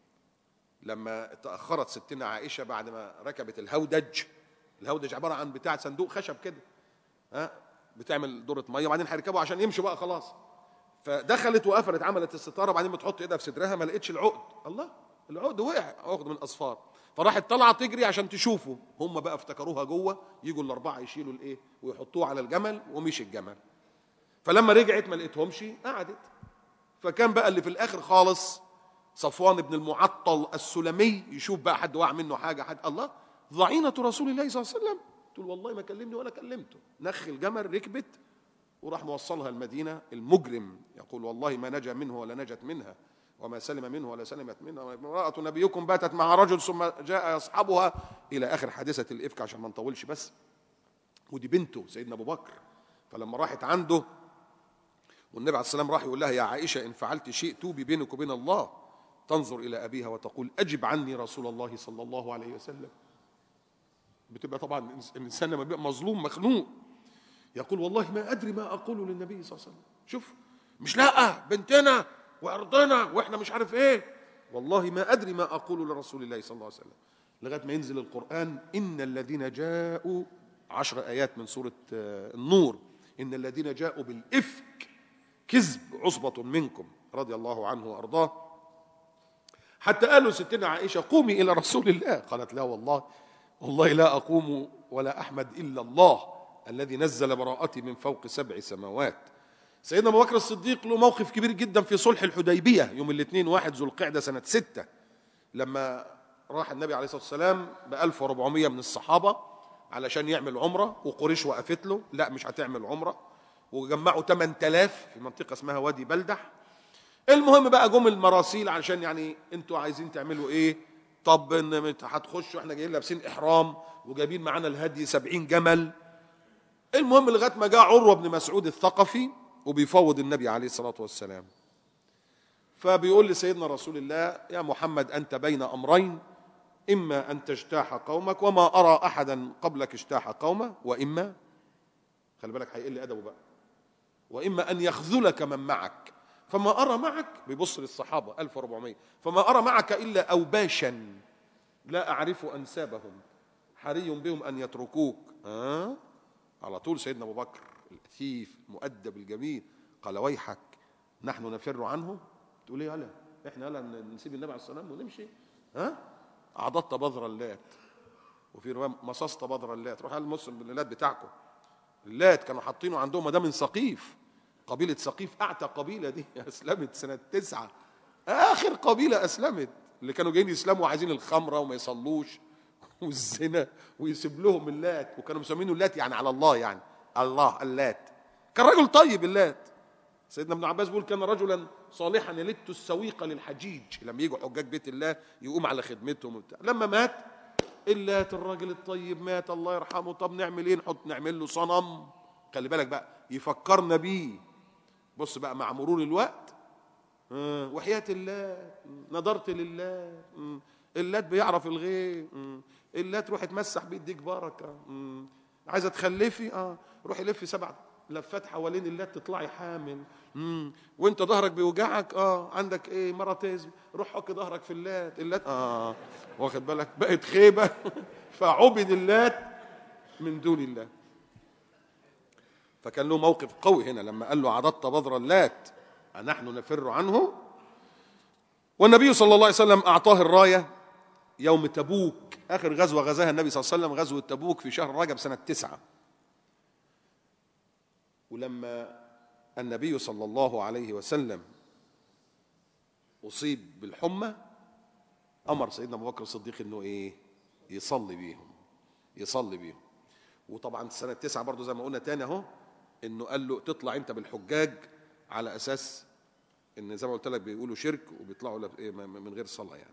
لما تاخرت ستنا عائشه بعد ما ركبت الهودج الهودج عباره عن بتاع صندوق خشب كده ها بتعمل دوره ميه وبعدين هيركبوا عشان يمشوا بقى خلاص فدخلت وقفلت عملت الستاره وبعدين بتحط ايدها في صدرها ما لقيتش العقد الله العقد وقع عقد من اصفار فراحت طالعه تجري عشان تشوفه هم بقى افتكروها جوه يجوا الاربعه يشيلوا الايه ويحطوه على الجمل ومشي الجمل فلما رجعت ما لقيتهمش قعدت فكان بقى اللي في الاخر خالص صفوان بن المعطل السلمي يشوف بقى حد وقع منه حاجه حد الله ضعينه رسول الله صلى الله عليه وسلم تقول والله ما كلمني ولا كلمته نخ الجمل ركبت وراح موصلها المدينة المجرم يقول والله ما نجا منه ولا نجت منها وما سلم منه ولا سلمت منها امرأة نبيكم باتت مع رجل ثم جاء يصحبها إلى آخر حادثة الإفك عشان ما نطولش بس ودي بنته سيدنا أبو بكر فلما راحت عنده والنبي عليه السلام راح يقول لها يا عائشة إن فعلت شيء توبي بينك وبين الله تنظر إلى أبيها وتقول أجب عني رسول الله صلى الله عليه وسلم بتبقى طبعا الإنسان لما بيبقى مظلوم مخنوق يقول والله ما ادري ما اقول للنبي صلى الله عليه وسلم شوف مش لا بنتنا وارضنا واحنا مش عارف ايه والله ما ادري ما اقول لرسول الله صلى الله عليه وسلم لغايه ما ينزل القران ان الذين جاءوا عشر ايات من سوره آه، النور ان الذين جاءوا بالافك كذب عصبه منكم رضي الله عنه وارضاه حتى قالوا ستنا عائشه قومي الى رسول الله قالت لا والله والله لا اقوم ولا احمد الا الله الذي نزل براءتي من فوق سبع سماوات سيدنا ابو بكر الصديق له موقف كبير جدا في صلح الحديبيه يوم الاثنين واحد ذو القعده سنه ستة لما راح النبي عليه الصلاه والسلام ب 1400 من الصحابه علشان يعمل عمره وقريش وقفت له لا مش هتعمل عمره وجمعوا 8000 في منطقه اسمها وادي بلدح المهم بقى جم المراسيل عشان يعني انتوا عايزين تعملوا ايه طب ان هتخشوا احنا جايين لابسين احرام وجايبين معانا الهدي 70 جمل المهم لغايه ما جاء عروه بن مسعود الثقفي وبيفوض النبي عليه الصلاه والسلام فبيقول لسيدنا رسول الله يا محمد انت بين امرين إما أن تجتاح قومك وما أرى أحدا قبلك اجتاح قومه وإما خلي بالك هيقل أدبه بقى وإما أن يخذلك من معك فما أرى معك بيبص للصحابة 1400 فما أرى معك إلا أوباشا لا أعرف أنسابهم حري بهم أن يتركوك ها؟ على طول سيدنا أبو بكر الأثيف المؤدب الجميل قال ويحك نحن نفر عنه تقول ايه يلا احنا يلا نسيب النبي عليه الصلاه والسلام ونمشي ها عضضت بذر اللات وفي روايه مصصت بذر اللات روح على المسلم باللات بتاعكم اللات كانوا حاطينه عندهم ده من سقيف قبيله سقيف اعتى قبيله دي اسلمت سنه تسعة اخر قبيله اسلمت اللي كانوا جايين يسلموا وعايزين الخمره وما يصلوش والزنا ويسيب لهم اللات وكانوا مسمينه اللات يعني على الله يعني الله اللات كان رجل طيب اللات سيدنا ابن عباس بيقول كان رجلا صالحا يلت السويق للحجيج لما يجوا حجاج بيت الله يقوم على خدمتهم وبتاع لما مات اللات الراجل الطيب مات الله يرحمه طب نعمل ايه نحط نعمل له صنم خلي بالك بقى يفكرنا بيه بص بقى مع مرور الوقت آه، وحياة الله نظرت لله مم. اللات بيعرف الغيب مم. اللات تروح تمسح بيديك بركة مم. عايزة تخلفي اه روحي لفي سبع لفات حوالين اللات تطلعي حامل مم. وانت ظهرك بيوجعك اه عندك ايه مراتيزم روح حك ظهرك في اللات اللات اه واخد بالك بقت خيبة فعبد اللات من دون الله فكان له موقف قوي هنا لما قال له عضدت بذر اللات أنحن نفر عنه والنبي صلى الله عليه وسلم أعطاه الراية يوم تبوك آخر غزوة غزاها النبي صلى الله عليه وسلم غزوة تبوك في شهر رجب سنة تسعة ولما النبي صلى الله عليه وسلم أصيب بالحمى أمر سيدنا أبو بكر الصديق إنه إيه يصلي بيهم يصلي بيهم وطبعا سنة تسعة برضو زي ما قلنا تاني أهو إنه قال له تطلع أنت بالحجاج على أساس إن زي ما قلت لك بيقولوا شرك وبيطلعوا لب- إيه م- من غير صلاة يعني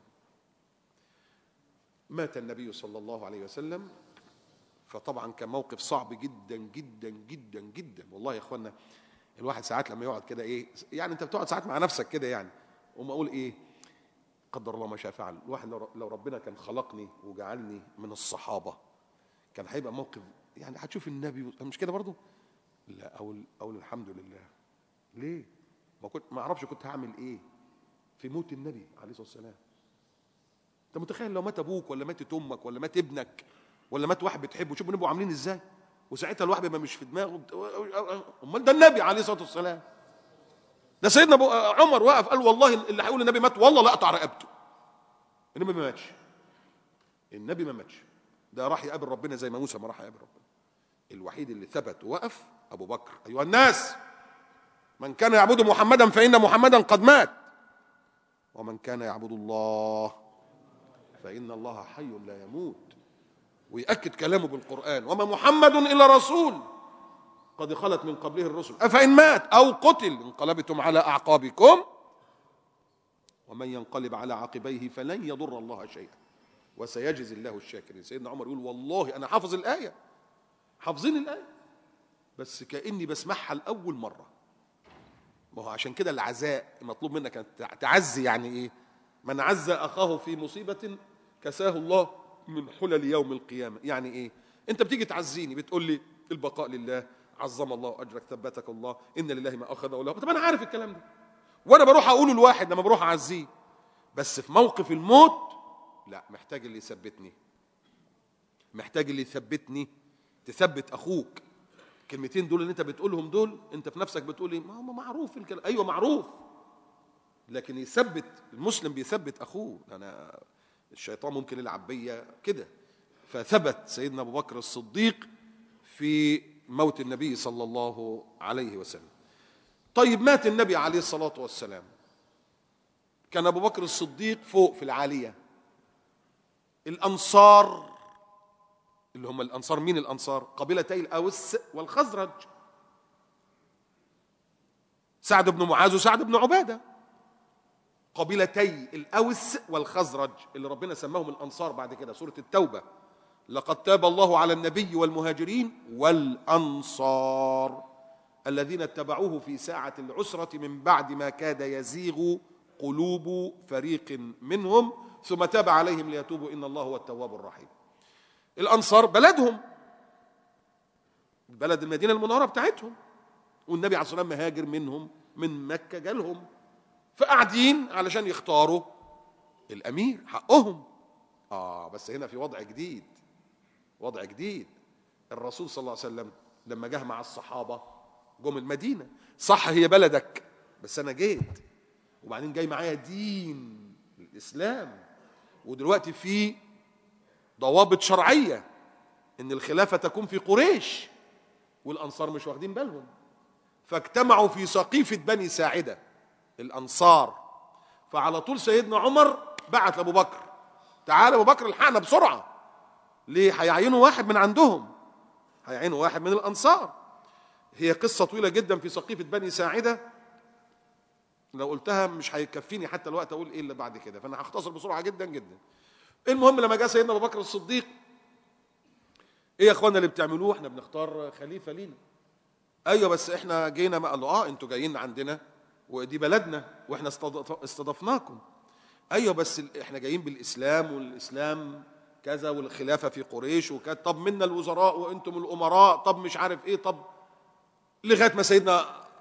مات النبي صلى الله عليه وسلم فطبعا كان موقف صعب جدا جدا جدا جدا والله يا اخوانا الواحد ساعات لما يقعد كده ايه يعني انت بتقعد ساعات مع نفسك كده يعني وما اقول ايه قدر الله ما شاء فعل الواحد لو لو ربنا كان خلقني وجعلني من الصحابه كان هيبقى موقف يعني هتشوف النبي و- مش كده برضه لا اقول اقول الحمد لله ليه ما كنت ما اعرفش كنت هعمل ايه في موت النبي عليه الصلاه والسلام انت متخيل لو مات ابوك ولا ماتت امك ولا مات ابنك ولا مات واحد بتحبه شوف بنبقوا عاملين ازاي وساعتها الواحد بيبقى مش في دماغه امال ده النبي عليه الصلاه والسلام ده سيدنا أبو عمر وقف قال والله اللي هيقول النبي مات والله لا اقطع رقبته النبي ما ماتش النبي ما ماتش ده راح يقابل ربنا زي ما موسى ما راح يقابل ربنا الوحيد اللي ثبت ووقف ابو بكر ايها الناس من كان يعبد محمدا فان محمدا قد مات ومن كان يعبد الله فإن الله حي لا يموت ويأكد كلامه بالقرآن وما محمد إلا رسول قد خلت من قبله الرسل أفإن مات أو قتل انقلبتم على أعقابكم ومن ينقلب على عقبيه فلن يضر الله شيئا وسيجزي الله الشاكرين سيدنا عمر يقول والله أنا حافظ الآية حافظين الآية بس كأني بسمعها لأول مرة ما هو عشان كده العزاء مطلوب منك أن تع- تعزي يعني إيه من عز أخاه في مصيبة كساه الله من حلل يوم القيامة يعني إيه أنت بتيجي تعزيني بتقول لي البقاء لله عظم الله أجرك ثبتك الله إن لله ما أخذ وله طب أنا عارف الكلام ده وأنا بروح أقوله لواحد لما بروح أعزيه بس في موقف الموت لا محتاج اللي يثبتني محتاج اللي يثبتني تثبت أخوك الكلمتين دول اللي انت بتقولهم دول انت في نفسك بتقول ايه ما هو معروف الكلام ايوه معروف لكن يثبت المسلم بيثبت اخوه انا الشيطان ممكن يلعب بيا كده فثبت سيدنا ابو بكر الصديق في موت النبي صلى الله عليه وسلم طيب مات النبي عليه الصلاه والسلام كان ابو بكر الصديق فوق في العاليه الانصار اللي هم الانصار مين الانصار قبيلتي الاوس والخزرج سعد بن معاذ وسعد بن عباده قبيلتي الاوس والخزرج اللي ربنا سماهم الانصار بعد كده سوره التوبه لقد تاب الله على النبي والمهاجرين والانصار الذين اتبعوه في ساعه العسره من بعد ما كاد يزيغ قلوب فريق منهم ثم تاب عليهم ليتوبوا ان الله هو التواب الرحيم الانصار بلدهم بلد المدينه المنوره بتاعتهم والنبي عليه الصلاه والسلام مهاجر منهم من مكه جالهم فقاعدين علشان يختاروا الامير حقهم اه بس هنا في وضع جديد وضع جديد الرسول صلى الله عليه وسلم لما جه مع الصحابه جم المدينه صح هي بلدك بس انا جيت وبعدين جاي معايا دين الاسلام ودلوقتي في ضوابط شرعيه ان الخلافه تكون في قريش والانصار مش واخدين بالهم فاجتمعوا في سقيفه بني ساعده الانصار فعلى طول سيدنا عمر بعت لابو بكر تعال ابو بكر الحقنا بسرعه ليه هيعينوا واحد من عندهم هيعينوا واحد من الانصار هي قصه طويله جدا في سقيفه بني ساعده لو قلتها مش هيكفيني حتى الوقت اقول ايه اللي بعد كده فانا هختصر بسرعه جدا جدا المهم لما جاء سيدنا ابو بكر الصديق ايه يا اخوانا اللي بتعملوه احنا بنختار خليفه لينا ايوه بس احنا جينا ما قال له اه انتوا جايين عندنا ودي بلدنا واحنا استضف- استضفناكم ايوه بس ال- احنا جايين بالاسلام والاسلام كذا والخلافه في قريش وكذا طب منا الوزراء وانتم الامراء طب مش عارف ايه طب لغايه ما سيدنا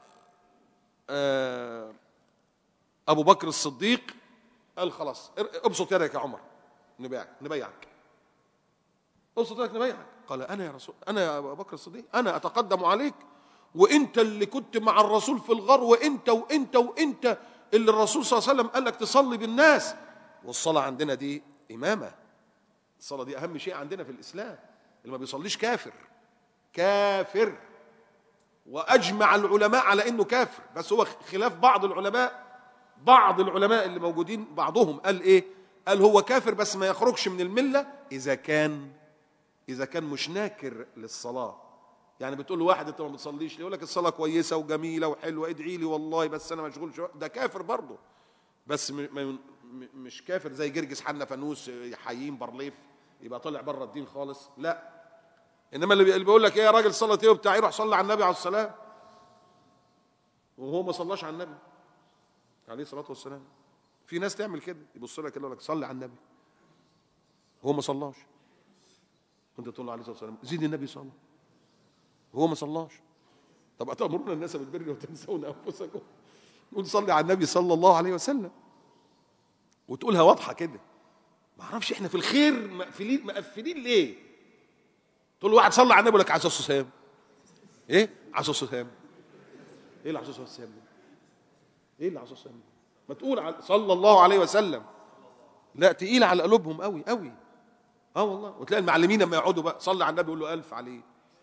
آه ابو بكر الصديق قال خلاص ار- ابسط يدك يا عمر نبيعك نبيعك ابسط يدك نبيعك قال انا يا رسول انا يا ابو بكر الصديق انا اتقدم عليك وانت اللي كنت مع الرسول في الغار وانت وانت وانت اللي الرسول صلى الله عليه وسلم قال لك تصلي بالناس والصلاه عندنا دي امامه الصلاه دي اهم شيء عندنا في الاسلام اللي ما بيصليش كافر كافر واجمع العلماء على انه كافر بس هو خلاف بعض العلماء بعض العلماء اللي موجودين بعضهم قال ايه قال هو كافر بس ما يخرجش من المله اذا كان اذا كان مش ناكر للصلاه يعني بتقول له واحد انت ما بتصليش يقول لك الصلاه كويسه وجميله وحلوه ادعي لي والله بس انا مشغول شويه ده كافر برضه بس م- م- م- مش كافر زي جرجس حنا فانوس حيين برليف يبقى طالع بره الدين خالص لا انما اللي بي- اللي بيقول لك ايه يا راجل صلاه ايه وبتاع يروح صلي على النبي عليه السلام وهو ما صلاش على النبي عليه الصلاه والسلام في ناس تعمل كده يبص لك يقول لك صلي على النبي هو ما صلاش انت تقول له عليه الصلاه والسلام زيد النبي صلاه هو ما صلاش طب أتأمرون الناس بالبر وتنسون أنفسكم نقول صلي على النبي صلى الله عليه وسلم وتقولها واضحة كده ما اعرفش احنا في الخير مقفلين مقفلين ليه تقول له واحد صلى على النبي يقول لك عليه الصلاة والسلام ايه عليه الصلاة والسلام ايه اللي عليه الصلاة والسلام ده؟ ايه اللي عليه الصلاة والسلام ما تقول على- صلى الله عليه وسلم لا تقيل على قلوبهم قوي قوي اه والله وتلاقي المعلمين لما يقعدوا بقى صلي على النبي يقول له ألف عليه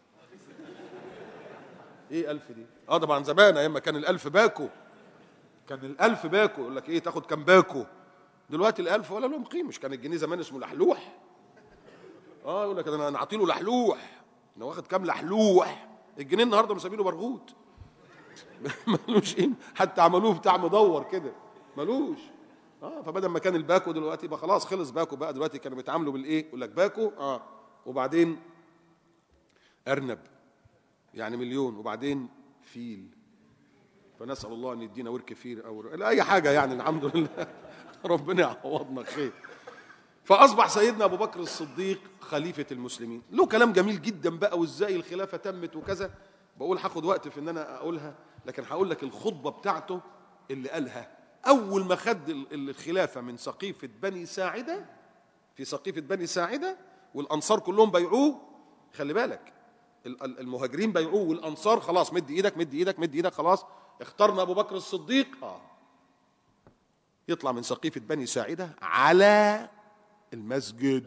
ايه ألف دي اه طبعا زمان ايام ما كان الألف باكو كان الألف باكو يقول لك ايه تاخد كام باكو دلوقتي الألف ولا لهم قيمة مش كان الجنيه زمان اسمه لحلوح اه يقول لك انا انا اعطي له لحلوح انا واخد كام لحلوح الجنيه النهارده مسمينه برغوت ملوش قيمة حتى عملوه بتاع مدور كده ملوش اه فبدل ما كان الباكو دلوقتي يبقى خلاص خلص باكو بقى دلوقتي كانوا بيتعاملوا بالايه يقول لك باكو اه وبعدين ارنب يعني مليون وبعدين فيل فنسال الله ان يدينا ورك فيل او لا اي حاجه يعني الحمد لله ربنا يعوضنا خير فاصبح سيدنا ابو بكر الصديق خليفه المسلمين له كلام جميل جدا بقى وازاي الخلافه تمت وكذا بقول هاخد وقت في ان انا اقولها لكن هقول لك الخطبه بتاعته اللي قالها اول ما خد ال- الخلافه من سقيفه بني ساعده في سقيفه بني ساعده والانصار كلهم بيعوه خلي بالك ال- ال- المهاجرين بيعوه والانصار خلاص مد ايدك مد ايدك مد ايدك خلاص اخترنا ابو بكر الصديق اه يطلع من سقيفه بني ساعده على المسجد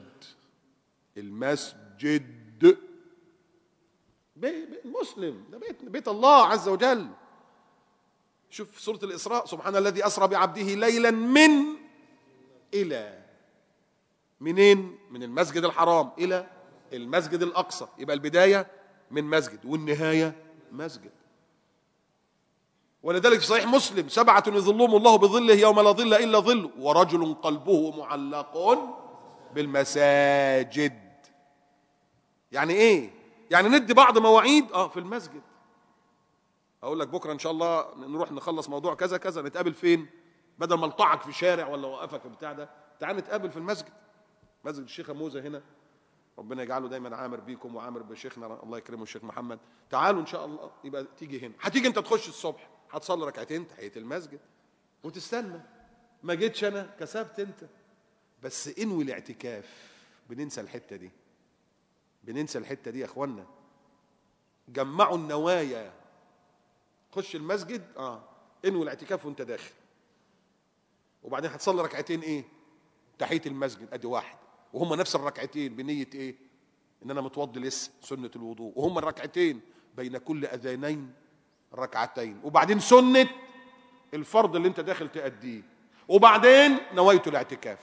المسجد بي- بي- مسلم ده بيت, بيت الله عز وجل شوف سورة الإسراء سبحان الذي أسرى بعبده ليلا من إلى منين من المسجد الحرام إلى المسجد الأقصى يبقى البداية من مسجد والنهاية مسجد ولذلك في صحيح مسلم سبعة يظلهم الله بظله يوم لا ظل إلا ظل ورجل قلبه معلق بالمساجد يعني ايه يعني ندي بعض مواعيد اه في المسجد اقول لك بكره ان شاء الله نروح نخلص موضوع كذا كذا نتقابل فين بدل ما الطعك في شارع ولا وقفك في بتاع ده تعال نتقابل في المسجد مسجد الشيخ موزه هنا ربنا يجعله دايما عامر بيكم وعامر بشيخنا الله يكرمه الشيخ محمد تعالوا ان شاء الله يبقى تيجي هنا هتيجي انت تخش الصبح هتصلي ركعتين تحيه المسجد وتستنى ما جيتش انا كسبت انت بس انوي الاعتكاف بننسى الحته دي بننسى الحته دي يا اخوانا جمعوا النوايا خش المسجد اه انوي الاعتكاف وانت داخل وبعدين هتصلي ركعتين ايه تحيه المسجد ادي واحد وهم نفس الركعتين بنيه ايه ان انا متوضي لسه سنه الوضوء وهم الركعتين بين كل اذانين ركعتين وبعدين سنه الفرض اللي انت داخل تأديه وبعدين نويت الاعتكاف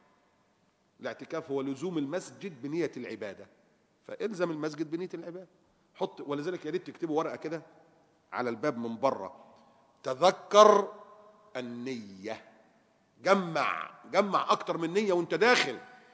الاعتكاف هو لزوم المسجد بنية العبادة فالزم المسجد بنية العبادة حط ولذلك يا ريت تكتبوا ورقة كده على الباب من بره تذكر النية جمع جمع أكتر من نية وأنت داخل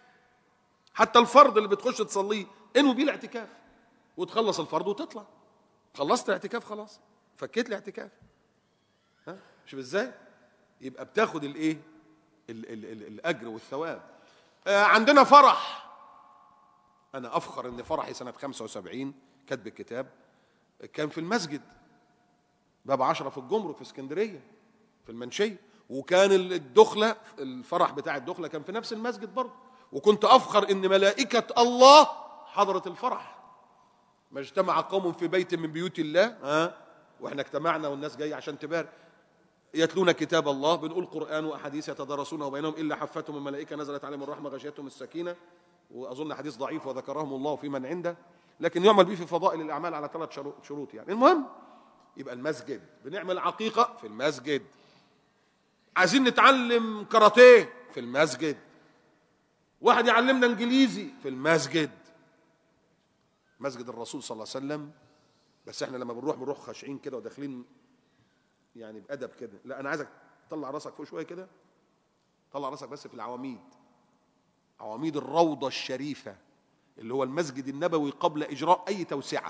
حتى الفرض اللي بتخش تصليه انوي بيه الاعتكاف وتخلص الفرض وتطلع خلصت الاعتكاف خلاص فكيت الاعتكاف ها شوف ازاي يبقى بتاخد الايه ال- ال- ال- الاجر والثواب آه عندنا فرح انا افخر ان فرحي سنه 75 كاتب الكتاب كان في المسجد باب عشرة في الجمرك في اسكندريه في المنشيه وكان ال- الدخله الفرح بتاع الدخله كان في نفس المسجد برضه وكنت افخر ان ملائكه الله حضرت الفرح ما اجتمع قوم في بيت من بيوت الله ها واحنا اجتمعنا والناس جايه عشان تبارك يتلون كتاب الله بنقول قرآن وأحاديث يتدارسونه بينهم إلا حفتهم الملائكة نزلت عليهم الرحمة غشيتهم السكينة وأظن حديث ضعيف وذكرهم الله في من عنده لكن يعمل به في فضائل الأعمال على ثلاث شرو- شروط يعني المهم يبقى المسجد بنعمل عقيقة في المسجد عايزين نتعلم كاراتيه في المسجد واحد يعلمنا انجليزي في المسجد مسجد الرسول صلى الله عليه وسلم بس احنا لما بنروح بنروح خاشعين كده وداخلين يعني بأدب كده لا أنا عايزك تطلع راسك فوق شوية كده طلع راسك بس في العواميد عواميد الروضة الشريفة اللي هو المسجد النبوي قبل إجراء أي توسعة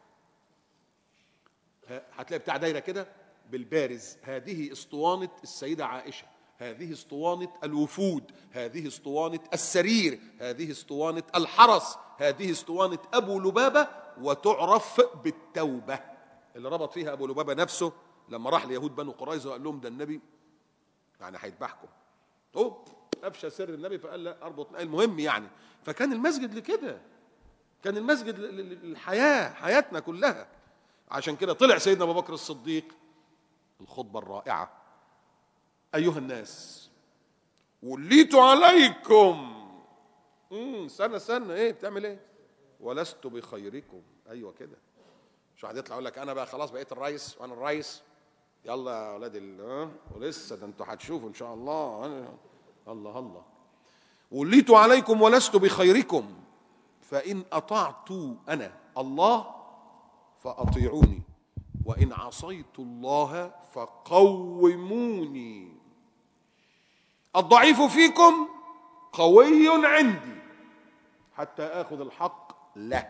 ه- هتلاقي بتاع دايرة كده بالبارز هذه اسطوانة السيدة عائشة هذه اسطوانة الوفود هذه اسطوانة السرير هذه اسطوانة الحرس هذه اسطوانة أبو لبابة وتعرف بالتوبة اللي ربط فيها أبو لبابة نفسه لما راح ليهود بنو قريظة وقال لهم ده النبي يعني هيذبحكم اوب افشى سر النبي فقال لا اربط المهم يعني فكان المسجد لكده كان المسجد ل- ل- للحياه حياتنا كلها عشان كده طلع سيدنا ابو بكر الصديق الخطبه الرائعه ايها الناس وليت عليكم امم استنى استنى ايه بتعمل ايه ولست بخيركم ايوه كده مش واحد يطلع يقول لك انا بقى خلاص بقيت الرئيس وانا الرئيس يلا يا اولاد ال ها؟ ولسه ده انتوا هتشوفوا ان شاء الله أنا- الله الله وليت عليكم ولست بخيركم فان اطعت انا الله فاطيعوني وان عصيت الله فقوموني الضعيف فيكم قوي عندي حتى اخذ الحق له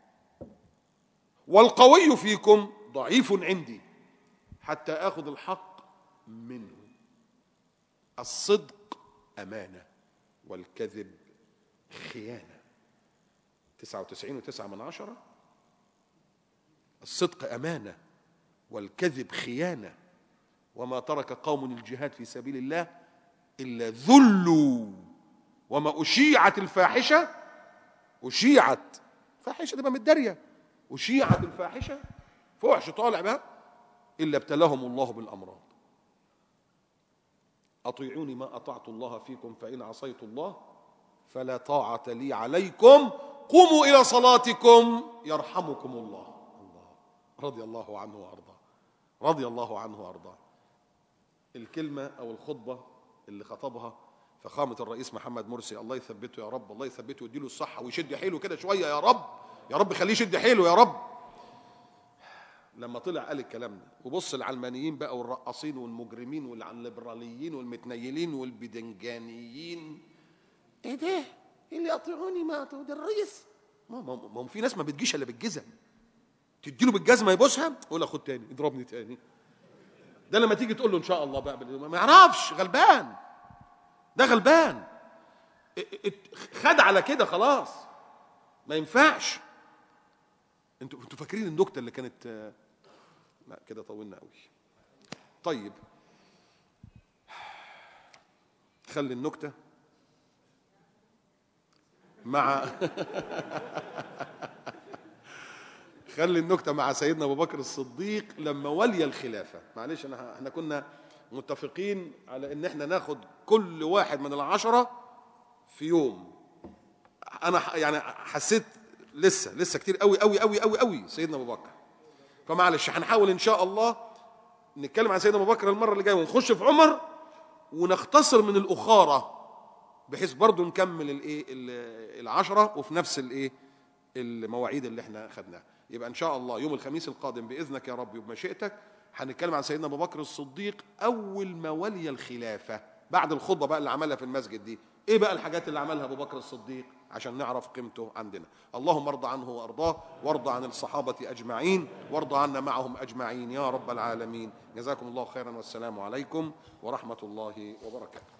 والقوي فيكم ضعيف عندي حتى اخذ الحق منه الصدق امانه والكذب خيانه 99 وتسعة من عشرة الصدق امانه والكذب خيانه وما ترك قوم الجهاد في سبيل الله الا ذلوا وما اشيعت الفاحشه اشيعت فاحشه تبقى متداريه اشيعت الفاحشه فحش طالع بقى الا ابتلاهم الله بالامراض اطيعوني ما اطعت الله فيكم فان عصيت الله فلا طاعه لي عليكم قوموا الى صلاتكم يرحمكم الله الله رضي الله عنه وارضاه رضي الله عنه وارضاه الكلمه او الخطبه اللي خطبها فخامه الرئيس محمد مرسي الله يثبته يا رب الله يثبته ويديله الصحه ويشد حيله كده شويه يا رب يا رب خليه يشد حيله يا رب لما طلع قال الكلام ده وبص العلمانيين بقى والرقاصين والمجرمين والليبراليين والمتنيلين والبدنجانيين ايه ده؟ ايه اللي يقطعوني ما أطيعوا ده الرئيس ما ما ما هو في ناس ما بتجيش الا بالجزم تديله بالجزمه يبوسها يقول له خد تاني اضربني تاني ده لما تيجي تقول له ان شاء الله بقى ما يعرفش غلبان ده غلبان ات- ات- خد على كده خلاص ما ينفعش انتوا انتوا فاكرين النكته اللي كانت آه، لا كده طولنا قوي طيب خلي النكته مع خلي النكته مع سيدنا ابو بكر الصديق لما ولي الخلافه معلش انا احنا كنا متفقين على ان احنا ناخد كل واحد من العشره في يوم انا ح- يعني حسيت لسه لسه كتير قوي قوي قوي قوي قوي سيدنا ابو بكر فمعلش هنحاول ان شاء الله نتكلم عن سيدنا ابو بكر المره اللي جايه ونخش في عمر ونختصر من الاخاره بحيث برضو نكمل الايه ال- العشره وفي نفس الايه المواعيد اللي احنا خدناها يبقى ان شاء الله يوم الخميس القادم باذنك يا رب وبمشيئتك هنتكلم عن سيدنا ابو بكر الصديق اول ما ولي الخلافه بعد الخطبه بقى اللي عملها في المسجد دي ايه بقى الحاجات اللي عملها ابو بكر الصديق عشان نعرف قيمته عندنا اللهم ارضى عنه وارضاه وارضى عن الصحابه اجمعين وارضى عنا معهم اجمعين يا رب العالمين جزاكم الله خيرا والسلام عليكم ورحمه الله وبركاته